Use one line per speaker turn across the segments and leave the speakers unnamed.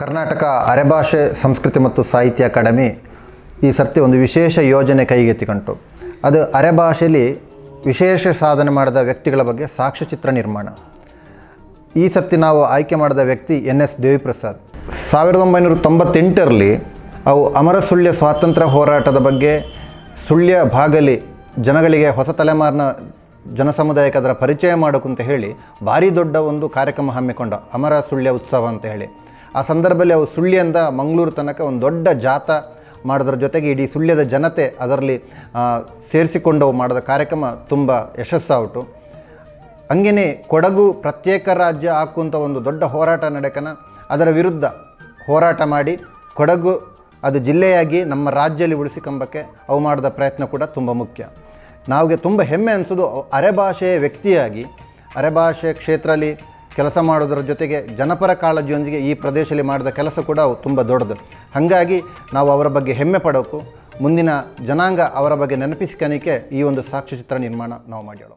ಕರ್ನಾಟಕ ಅರೆಭಾಷೆ ಸಂಸ್ಕೃತಿ ಮತ್ತು ಸಾಹಿತ್ಯ ಅಕಾಡೆಮಿ ಈ ಸರ್ತಿ ಒಂದು ವಿಶೇಷ ಯೋಜನೆ ಕೈಗೆತ್ತಿಕೊಂತು ಅದು ಅರೆಭಾಷೆಯಲ್ಲಿ ವಿಶೇಷ ಸಾಧನೆ ಮಾಡಿದ ವ್ಯಕ್ತಿಗಳ ಬಗ್ಗೆ ಸಾಕ್ಷ್ಯಚಿತ್ರ ನಿರ್ಮಾಣ ಈ ಸರ್ತಿ ನಾವು ಆಯ್ಕೆ ಮಾಡಿದ ವ್ಯಕ್ತಿ ಎನ್ ಎಸ್ ದೇವಿಪ್ರಸಾದ್ ಸಾವಿರದ ಒಂಬೈನೂರ ತೊಂಬತ್ತೆಂಟರಲ್ಲಿ ಅವು ಅಮರ ಸುಳ್ಯ ಸ್ವಾತಂತ್ರ್ಯ ಹೋರಾಟದ ಬಗ್ಗೆ ಸುಳ್ಯ ಭಾಗಲಿ ಜನಗಳಿಗೆ ಹೊಸ ತಲೆಮಾರಿನ ಜನಸಮುದಾಯಕ್ಕೆ ಅದರ ಪರಿಚಯ ಮಾಡೋಕ್ಕಂತ ಹೇಳಿ ಭಾರಿ ದೊಡ್ಡ ಒಂದು ಕಾರ್ಯಕ್ರಮ ಹಮ್ಮಿಕೊಂಡ ಅಮರ ಸುಳ್ಯ ಉತ್ಸವ ಅಂತ ಹೇಳಿ ಆ ಸಂದರ್ಭದಲ್ಲಿ ಅವು ಸುಳ್ಯದಿಂದ ಮಂಗಳೂರು ತನಕ ಒಂದು ದೊಡ್ಡ ಜಾತ ಮಾಡೋದ್ರ ಜೊತೆಗೆ ಇಡೀ ಸುಳ್ಯದ ಜನತೆ ಅದರಲ್ಲಿ ಆ, ಸೇರಿಸಿಕೊಂಡು ಅವು ಮಾಡಿದ ಕಾರ್ಯಕ್ರಮ ತುಂಬ ಯಶಸ್ಸಾಯಿತು ಹಂಗೆಯೇ ಕೊಡಗು ಪ್ರತ್ಯೇಕ ರಾಜ್ಯ ಹಾಕುವಂಥ ಒಂದು ದೊಡ್ಡ ಹೋರಾಟ ನಡೆಕನ ಅದರ ವಿರುದ್ಧ ಹೋರಾಟ ಮಾಡಿ ಕೊಡಗು ಅದು ಜಿಲ್ಲೆಯಾಗಿ ನಮ್ಮ ರಾಜ್ಯದಲ್ಲಿ ಉಳಿಸಿಕೊಂಬಕ್ಕೆ ಅವು ಮಾಡಿದ ಪ್ರಯತ್ನ ಕೂಡ ತುಂಬ ಮುಖ್ಯ ನಾವಿಗೆ ತುಂಬ ಹೆಮ್ಮೆ ಅನಿಸೋದು ಅರೆಭಾಷೆಯ ವ್ಯಕ್ತಿಯಾಗಿ ಅರೆಭಾಷೆ ಕ್ಷೇತ್ರದಲ್ಲಿ ಕೆಲಸ ಮಾಡೋದರ ಜೊತೆಗೆ ಜನಪರ ಕಾಳಜಿಯೊಂದಿಗೆ ಈ ಪ್ರದೇಶದಲ್ಲಿ ಮಾಡಿದ ಕೆಲಸ ಕೂಡ ಅವು ತುಂಬ ದೊಡ್ಡದು ಹಾಗಾಗಿ ನಾವು ಅವರ ಬಗ್ಗೆ ಹೆಮ್ಮೆ ಪಡೋಕು ಮುಂದಿನ ಜನಾಂಗ ಅವರ ಬಗ್ಗೆ ನೆನಪಿಸ್ಕೊಳಿಕ್ಕೆ ಈ ಒಂದು ಸಾಕ್ಷ್ಯಚಿತ್ರ ನಿರ್ಮಾಣ ನಾವು ಮಾಡ್ಯಾಳು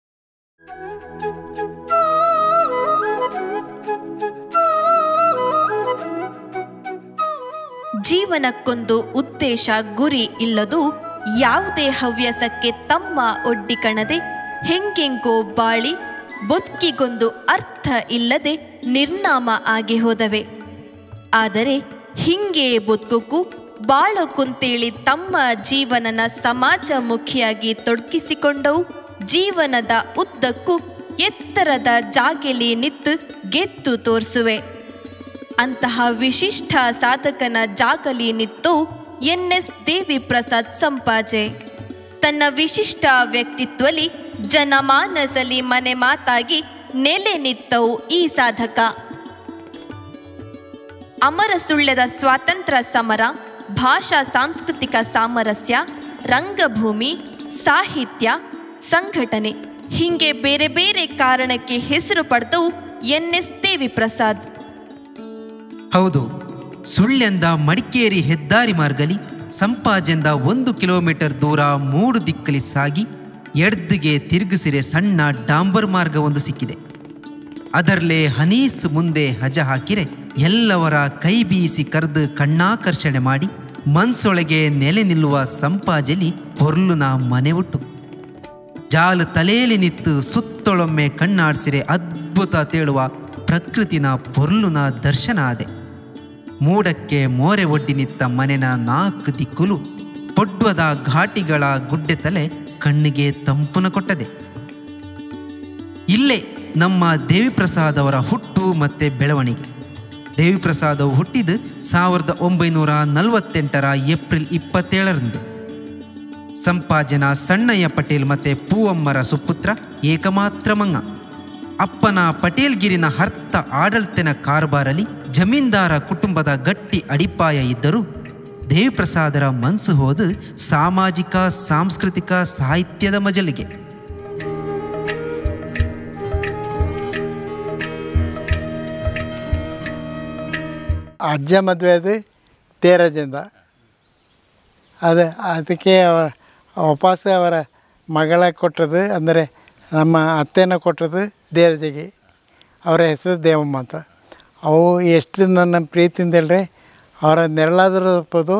ಜೀವನಕ್ಕೊಂದು ಉದ್ದೇಶ ಗುರಿ ಇಲ್ಲದು ಯಾವುದೇ ಹವ್ಯಾಸಕ್ಕೆ ತಮ್ಮ ಒಡ್ಡಿಕಣದೆ ಹೆಂಗೆಂಗೋ ಬಾಳಿ ಬದುಕಿಗೊಂದು ಅರ್ಥ ಇಲ್ಲದೆ ನಿರ್ನಾಮ ಆಗಿ ಹೋದವೆ ಆದರೆ ಹಿಂಗೆ ಬದುಕಕ್ಕೂ ಬಾಳೋಕುಂತೇಳಿ ತಮ್ಮ ಜೀವನನ ಸಮಾಜಮುಖಿಯಾಗಿ ತೊಡಗಿಸಿಕೊಂಡವು ಜೀವನದ ಉದ್ದಕ್ಕೂ ಎತ್ತರದ ಜಾಗೆಲಿ ನಿಂತು ಗೆದ್ದು ತೋರಿಸುವೆ ಅಂತಹ ವಿಶಿಷ್ಟ ಸಾಧಕನ ಜಾಗಲಿ ನಿತ್ತು ಎನ್ ಎಸ್ ದೇವಿ ಪ್ರಸಾದ್ ಸಂಪಾಜೆ ತನ್ನ ವಿಶಿಷ್ಟ ವ್ಯಕ್ತಿತ್ವಲಿ ಜನಮಾನಸಲಿ ಮನೆ ಮಾತಾಗಿ ನೆಲೆ ನಿತ್ತವು ಈ ಸಾಧಕ ಅಮರ ಸುಳ್ಯದ ಸ್ವಾತಂತ್ರ್ಯ ಸಮರ ಭಾಷಾ ಸಾಂಸ್ಕೃತಿಕ ಸಾಮರಸ್ಯ ರಂಗಭೂಮಿ ಸಾಹಿತ್ಯ ಸಂಘಟನೆ ಹೀಗೆ ಬೇರೆ ಬೇರೆ ಕಾರಣಕ್ಕೆ ಹೆಸರು ಪಡೆದವು ಎನ್ ಎಸ್ ದೇವಿ ಪ್ರಸಾದ್
ಹೌದು ಸುಳ್ಯಂದ ಮಡಿಕೇರಿ ಹೆದ್ದಾರಿ ಮಾರ್ಗಲಿ ಸಂಪಾಜೆಂದ ಒಂದು ಕಿಲೋಮೀಟರ್ ದೂರ ಮೂಡು ದಿಕ್ಕಲಿ ಸಾಗಿ ಎಡ್ದಿಗೆ ತಿರುಗಿಸಿರೆ ಸಣ್ಣ ಡಾಂಬರ್ ಮಾರ್ಗ ಒಂದು ಸಿಕ್ಕಿದೆ ಅದರಲ್ಲೇ ಹನೀಸ್ ಮುಂದೆ ಹಜ ಹಾಕಿರೆ ಎಲ್ಲವರ ಕೈ ಬೀಸಿ ಕರೆದು ಕಣ್ಣಾಕರ್ಷಣೆ ಮಾಡಿ ಮನ್ಸೊಳಗೆ ನೆಲೆ ನಿಲ್ಲುವ ಸಂಪಾಜೆಲಿ ಪೊರ್ಲುನ ಮನೆ ಉಟ್ಟು ಜಾಲು ತಲೆಯಲ್ಲಿ ನಿತ್ತು ಸುತ್ತೊಳೊಮ್ಮೆ ಕಣ್ಣಾಡ್ಸಿರೆ ಅದ್ಭುತ ತೇಳುವ ಪ್ರಕೃತಿನ ಪೊರ್ಲುನ ದರ್ಶನ ಆದೆ ಮೂಡಕ್ಕೆ ಮೋರೆ ಒಡ್ಡಿ ನಿತ್ತ ಮನೆನ ನಾಲ್ಕು ದಿಕ್ಕುಲು ಪೊಡ್ವದ ಘಾಟಿಗಳ ಗುಡ್ಡೆ ತಲೆ ಕಣ್ಣಿಗೆ ತಂಪುನ ಕೊಟ್ಟದೆ ಇಲ್ಲೇ ನಮ್ಮ ದೇವಿಪ್ರಸಾದ್ ಅವರ ಹುಟ್ಟು ಮತ್ತೆ ಬೆಳವಣಿಗೆ ದೇವಿಪ್ರಸಾದ್ ಅವು ಹುಟ್ಟಿದ್ದು ಸಾವಿರದ ಒಂಬೈನೂರ ನಲವತ್ತೆಂಟರ ಏಪ್ರಿಲ್ ಇಪ್ಪತ್ತೇಳರಂದು ಸಂಪಾಜನ ಸಣ್ಣಯ್ಯ ಪಟೇಲ್ ಮತ್ತೆ ಪೂವಮ್ಮರ ಸುಪುತ್ರ ಏಕಮಾತ್ರ ಮಂಗ ಅಪ್ಪನ ಪಟೇಲ್ಗಿರಿನ ಹರ್ತ ಆಡಳಿತನ ಕಾರ್ಬಾರಲ್ಲಿ ಜಮೀನ್ದಾರ ಕುಟುಂಬದ ಗಟ್ಟಿ ಅಡಿಪಾಯ ಇದ್ದರೂ ದೇವಿಪ್ರಸಾದರ ಮನಸ್ಸು ಹೋದು ಸಾಮಾಜಿಕ ಸಾಂಸ್ಕೃತಿಕ ಸಾಹಿತ್ಯದ ಮಜಲಿಗೆ
ಅಜ್ಜ ಮದುವೆ ಅದು ತೇರಜದಿಂದ ಅದು ಅದಕ್ಕೆ ಅವರ ವಾಪಸ್ ಅವರ ಮಗಳ ಕೊಟ್ಟದ್ದು ಅಂದರೆ ನಮ್ಮ ಅತ್ತೆನ ಕೊಟ್ಟದ್ದು ದೇರಜಗೆ ಅವರ ಹೆಸರು ದೇವಮ್ಮ ಅಂತ ಅವು ಎಷ್ಟು ನನ್ನ ಪ್ರೀತಿಯಿಂದ ಹೇಳ್ರೆ ಅವರ ನೆರಳಾದರೂ ತಪ್ಪದು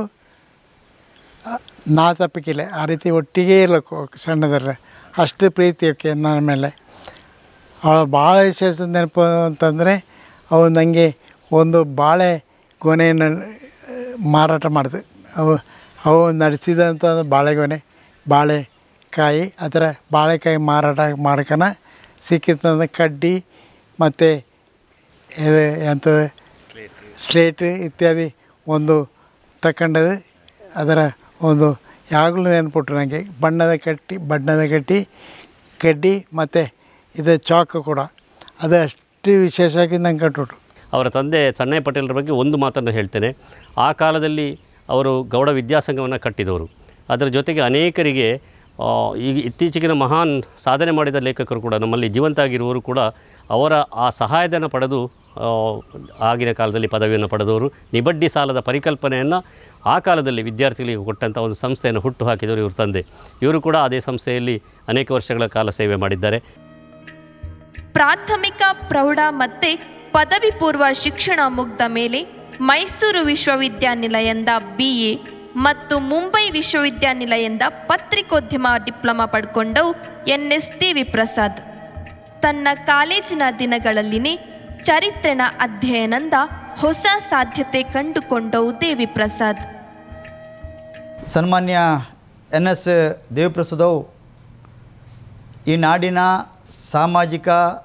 ನಾ ತಪ್ಪಕ್ಕಿಲ್ಲ ಆ ರೀತಿ ಒಟ್ಟಿಗೆ ಇರ್ಬೇಕು ಸಣ್ಣದರ ಅಷ್ಟು ಪ್ರೀತಿ ಅವಕ್ಕೆ ನನ್ನ ಮೇಲೆ ಅವಳ ಭಾಳ ವಿಶೇಷ ನೆನಪು ಅಂತಂದರೆ ಅವು ನನಗೆ ಒಂದು ಬಾಳೆ ಗೊನೆಯನ್ನು ಮಾರಾಟ ಮಾಡಿದೆ ಅವು ಅವು ನಡೆಸಿದಂಥ ಬಾಳೆಗೊನೆ ಬಾಳೆಕಾಯಿ ಅದರ ಬಾಳೆಕಾಯಿ ಮಾರಾಟ ಮಾಡ್ಕನ ಸಿಕ್ಕಿತ್ತಂದ್ರೆ ಕಡ್ಡಿ ಮತ್ತು ಇದು ಎಂಥ ಸ್ಲೇಟ್ ಇತ್ಯಾದಿ ಒಂದು ತಗೊಂಡದು ಅದರ ಒಂದು ಯಾವಾಗಲೂ ನೆನ್ಪುಟ್ರು ನನಗೆ ಬಣ್ಣದ ಕಟ್ಟಿ ಬಣ್ಣದ ಕಟ್ಟಿ ಕಡ್ಡಿ ಮತ್ತು ಇದು ಚಾಕು ಕೂಡ ಅದು ಅಷ್ಟು ವಿಶೇಷವಾಗಿ ನಂಗೆ ಕಟ್ಬಿಟ್ರು
ಅವರ ತಂದೆ ಸಣ್ಣಯ್ಯ ಪಟೇಲರ ಬಗ್ಗೆ ಒಂದು ಮಾತನ್ನು ಹೇಳ್ತೇನೆ ಆ ಕಾಲದಲ್ಲಿ ಅವರು ಗೌಡ ವಿದ್ಯಾಸಂಘವನ್ನು ಕಟ್ಟಿದವರು ಅದರ ಜೊತೆಗೆ ಅನೇಕರಿಗೆ ಆ, ಈಗ ಇತ್ತೀಚೆಗಿನ ಮಹಾನ್ ಸಾಧನೆ ಮಾಡಿದ ಲೇಖಕರು ಕೂಡ ನಮ್ಮಲ್ಲಿ ಜೀವಂತ ಆಗಿರುವವರು ಕೂಡ ಅವರ ಆ ಸಹಾಯಧನ ಪಡೆದು ಆ, ಆಗಿನ ಕಾಲದಲ್ಲಿ ಪದವಿಯನ್ನು ಪಡೆದವರು ನಿಬಡ್ಡಿ ಸಾಲದ ಪರಿಕಲ್ಪನೆಯನ್ನು ಆ ಕಾಲದಲ್ಲಿ ವಿದ್ಯಾರ್ಥಿಗಳಿಗೆ ಕೊಟ್ಟಂಥ ಒಂದು ಸಂಸ್ಥೆಯನ್ನು ಹುಟ್ಟು ಹಾಕಿದವರು ಇವ್ರ ತಂದೆ ಇವರು ಕೂಡ ಅದೇ ಸಂಸ್ಥೆಯಲ್ಲಿ ಅನೇಕ ವರ್ಷಗಳ ಕಾಲ ಸೇವೆ ಮಾಡಿದ್ದಾರೆ
ಪ್ರಾಥಮಿಕ ಪ್ರೌಢ ಮತ್ತೆ ಪದವಿ ಪೂರ್ವ ಶಿಕ್ಷಣ ಮುಗ್ದ ಮೇಲೆ ಮೈಸೂರು ವಿಶ್ವವಿದ್ಯಾನಿಲಯದಿಂದ ಬಿ ಎ ಮತ್ತು ಮುಂಬೈ ವಿಶ್ವವಿದ್ಯಾನಿಲಯದಿಂದ ಪತ್ರಿಕೋದ್ಯಮ ಡಿಪ್ಲೊಮಾ ಪಡ್ಕೊಂಡವು ಎನ್ ಎಸ್ ದೇವಿ ಪ್ರಸಾದ್ ತನ್ನ ಕಾಲೇಜಿನ ದಿನಗಳಲ್ಲಿನೇ ಚರಿತ್ರೆನ ಅಧ್ಯಯನದ ಹೊಸ ಸಾಧ್ಯತೆ ಕಂಡುಕೊಂಡವು ದೇವಿ ಪ್ರಸಾದ್
ಸನ್ಮಾನ್ಯ ಎನ್ ಎಸ್ ದೇವಪ್ರಸಾದವು ಈ ನಾಡಿನ ಸಾಮಾಜಿಕ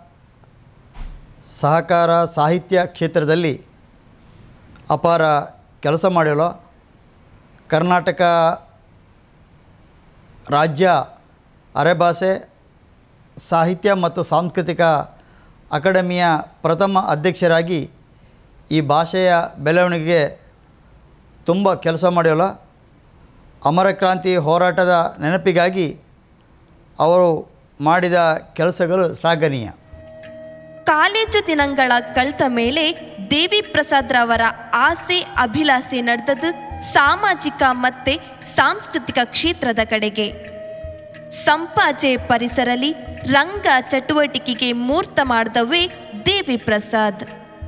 ಸಹಕಾರ ಸಾಹಿತ್ಯ ಕ್ಷೇತ್ರದಲ್ಲಿ ಅಪಾರ ಕೆಲಸ ಮಾಡಲು ಕರ್ನಾಟಕ ರಾಜ್ಯ ಅರೆಭಾಷೆ ಸಾಹಿತ್ಯ ಮತ್ತು ಸಾಂಸ್ಕೃತಿಕ ಅಕಾಡೆಮಿಯ ಪ್ರಥಮ ಅಧ್ಯಕ್ಷರಾಗಿ ಈ ಭಾಷೆಯ ಬೆಳವಣಿಗೆಗೆ ತುಂಬ ಕೆಲಸ ಮಾಡ್ಯಲ್ಲ ಅಮರ ಕ್ರಾಂತಿ ಹೋರಾಟದ ನೆನಪಿಗಾಗಿ ಅವರು ಮಾಡಿದ ಕೆಲಸಗಳು ಶ್ಲಾಘನೀಯ
ಕಾಲೇಜು ದಿನಗಳ ಕಳೆದ ಮೇಲೆ ದೇವಿ ಪ್ರಸಾದ್ ರವರ ಆಸೆ ಅಭಿಲಾಷೆ ನಡೆದದ್ದು ಸಾಮಾಜಿಕ ಮತ್ತೆ ಸಾಂಸ್ಕೃತಿಕ ಕ್ಷೇತ್ರದ ಕಡೆಗೆ ಸಂಪಾಜೆ ಪರಿಸರಲಿ ರಂಗ ಚಟುವಟಿಕೆಗೆ ಮೂರ್ತ ಮಾಡಿದವೇ ದೇವಿ ಪ್ರಸಾದ್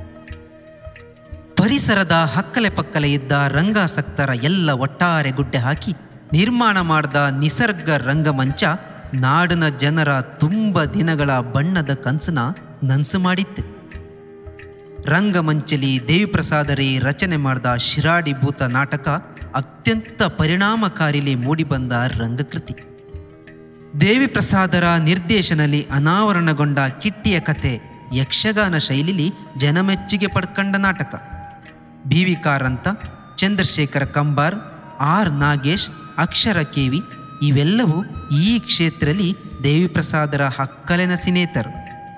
ಪರಿಸರದ ಹಕ್ಕಲೆ ಪಕ್ಕಲೆ ಇದ್ದ ರಂಗಾಸಕ್ತರ ಎಲ್ಲ ಒಟ್ಟಾರೆ ಗುಡ್ಡೆ ಹಾಕಿ ನಿರ್ಮಾಣ ಮಾಡಿದ ನಿಸರ್ಗ ರಂಗಮಂಚ ನಾಡಿನ ಜನರ ತುಂಬ ದಿನಗಳ ಬಣ್ಣದ ಕನಸನ್ನ ನನ್ಸು ಮಾಡಿತ್ತು ರಂಗಮಂಚಲಿ ದೇವಿಪ್ರಸಾದರೇ ರಚನೆ ಮಾಡಿದ ಶಿರಾಡಿ ಭೂತ ನಾಟಕ ಅತ್ಯಂತ ಪರಿಣಾಮಕಾರಿಲಿ ಮೂಡಿಬಂದ ರಂಗಕೃತಿ ದೇವಿಪ್ರಸಾದರ ನಿರ್ದೇಶನದಲ್ಲಿ ಅನಾವರಣಗೊಂಡ ಕಿಟ್ಟಿಯ ಕತೆ ಯಕ್ಷಗಾನ ಶೈಲಿಲಿ ಜನಮೆಚ್ಚುಗೆ ಪಡ್ಕಂಡ ನಾಟಕ ಬಿ ವಿ ಕಾರಂತ ಚಂದ್ರಶೇಖರ ಕಂಬಾರ್ ಆರ್ ನಾಗೇಶ್ ಅಕ್ಷರ ಕೇವಿ ಇವೆಲ್ಲವೂ ಈ ಕ್ಷೇತ್ರದಲ್ಲಿ ದೇವಿಪ್ರಸಾದರ ಹಕ್ಕಲೆನ ಸಿನೇತರು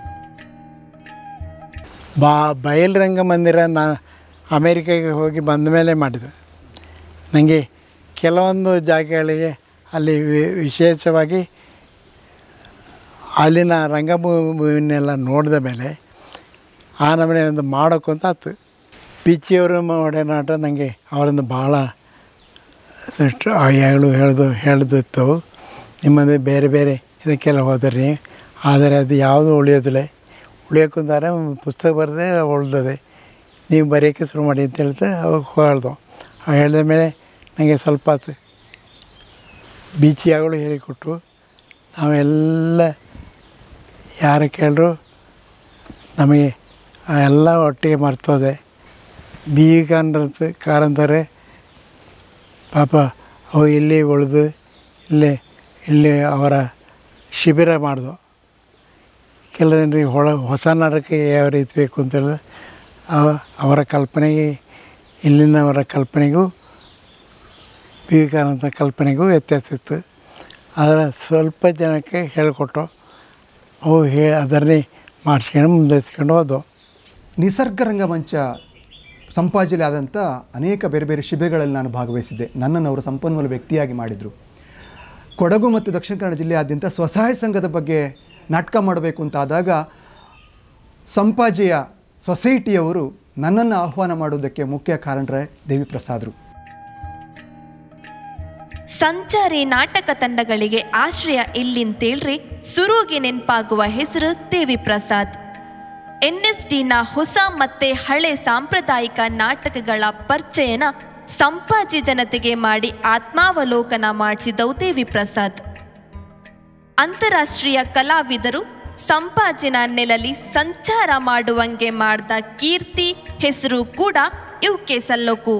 ಬಾ ಬಯಲುರಂಗ ಮಂದಿರ ನಾ ಅಮೇರಿಕೆಗೆ ಹೋಗಿ ಬಂದ ಮೇಲೆ ಮಾಡಿದೆ ನನಗೆ ಕೆಲವೊಂದು ಜಾಗಗಳಿಗೆ ಅಲ್ಲಿ ವಿ- ವಿಶೇಷವಾಗಿ ಅಲ್ಲಿನ ರಂಗಭೂಮಿನೆಲ್ಲ ನೋಡಿದ ಮೇಲೆ ಆ ನಮನೆ ಒಂದು ಮಾಡೋಕ್ಕೂ ಅಂತ ಆಯ್ತು ಪಿಚ್ಚಿಯವರ ಒಡನಾಟ ನನಗೆ ಅವರಿಂದ ಭಾಳ ಅದಷ್ಟು ಹೇಳು ಹೇಳ್ದು ಹೇಳ್ದಿತ್ತು ನಿಮ್ಮದು ಬೇರೆ ಬೇರೆ ಇದಕ್ಕೆಲ್ಲ ಹೋದ್ರಿ ಆದರೆ ಅದು ಯಾವುದು ಉಳಿಯೋದಿಲ್ಲ ಉಳಿಯೋಕ್ಕಂತಾರೆ ಪುಸ್ತಕ ಬರೆದೇ ಉಳ್ದದೆ ನೀವು ಬರೆಯೋಕ್ಕೆ ಶುರು ಮಾಡಿ ಅಂತ ಹೇಳ್ತಾ ಅವಾಗ ಹೇಳ್ದು ಅವಾಗ ಹೇಳಿದ ಮೇಲೆ ನನಗೆ ಸ್ವಲ್ಪ ಆತು ಬೀಚಿಯಾಗಳು ಹೇಳಿಕೊಟ್ಟು ನಾವೆಲ್ಲ ಯಾರು ಕೇಳರು ನಮಗೆ ಆ ಎಲ್ಲ ಒಟ್ಟಿಗೆ ಮರ್ತೋದೆ ಬಿ ವಿ ಕಾರಂತ ಕಾರಂತಾರೆ ಪಾಪ ಅವು ಇಲ್ಲಿ ಉಳಿದು ಇಲ್ಲೇ ಇಲ್ಲಿ ಅವರ ಶಿಬಿರ ಮಾಡಿದ್ವು ಕೆಲವರಿಗೆ ಹೊಳ ಹೊಸ ನಾಟಕ ಯಾವ ರೀತಿ ಬೇಕು ಅಂತೇಳಿದ್ರೆ ಅವ ಅವರ ಕಲ್ಪನೆಗೆ ಇಲ್ಲಿನವರ ಕಲ್ಪನೆಗೂ ವಿವೇಕಾನಂದ ಕಲ್ಪನೆಗೂ ವ್ಯತ್ಯಾಸ ಇತ್ತು ಆದರೆ ಸ್ವಲ್ಪ ಜನಕ್ಕೆ ಹೇಳಿಕೊಟ್ಟು ಅವು ಹೇ ಅದನ್ನೇ ಮಾಡಿಸ್ಕೊಂಡು ಮುಂದುವರಿಸ್ಕೊಂಡು ಹೋದವು
ನಿಸರ್ಗ ರಂಗಮಂಚ ಸಂಪಾಜನೆ ಆದಂಥ ಅನೇಕ ಬೇರೆ ಬೇರೆ ಶಿಬಿರಗಳಲ್ಲಿ ನಾನು ಭಾಗವಹಿಸಿದ್ದೆ ನನ್ನನ್ನು ಅವರು ಸಂಪನ್ಮೂಲ ವ್ಯಕ್ತಿಯಾಗಿ ಮಾಡಿದರು ಕೊಡಗು ಮತ್ತು ದಕ್ಷಿಣ ಕನ್ನಡ ಜಿಲ್ಲೆಯಾದ್ಯಂತ ಸ್ವಸಹಾಯ ಸಂಘದ ಬಗ್ಗೆ ನಾಟಕ ಮಾಡಬೇಕು ಅಂತ ಆದಾಗ ಸಂಪಾಜೆಯ ಸೊಸೈಟಿಯವರು ನನ್ನನ್ನು ಆಹ್ವಾನ ಮಾಡುವುದಕ್ಕೆ ಮುಖ್ಯ ಕಾರಣರೇ ದೇವಿ ಪ್ರಸಾದರು
ಸಂಚಾರಿ ನಾಟಕ ತಂಡಗಳಿಗೆ ಆಶ್ರಯ ಎಲ್ಲಿಂತೇಳ್ರಿ ಸುರುಗೆ ನೆನಪಾಗುವ ಹೆಸರು ದೇವಿ ಪ್ರಸಾದ್ ಎನ್ಎಸ್ಡಿನ ಹೊಸ ಮತ್ತೆ ಹಳೆ ಸಾಂಪ್ರದಾಯಿಕ ನಾಟಕಗಳ ಪರಿಚಯನ ಸಂಪಾಜಿ ಜನತೆಗೆ ಮಾಡಿ ಆತ್ಮಾವಲೋಕನ ಮಾಡಿಸಿದವು ದೇವಿ ಪ್ರಸಾದ್ ಅಂತಾರಾಷ್ಟ್ರೀಯ ಕಲಾವಿದರು ಸಂಪಾಜಿನ ನೆಲಲಿ ಸಂಚಾರ ಮಾಡುವಂಗೆ ಮಾಡಿದ ಕೀರ್ತಿ ಹೆಸರು ಕೂಡ ಇವಕ್ಕೆ ಸಲ್ಲೋಕು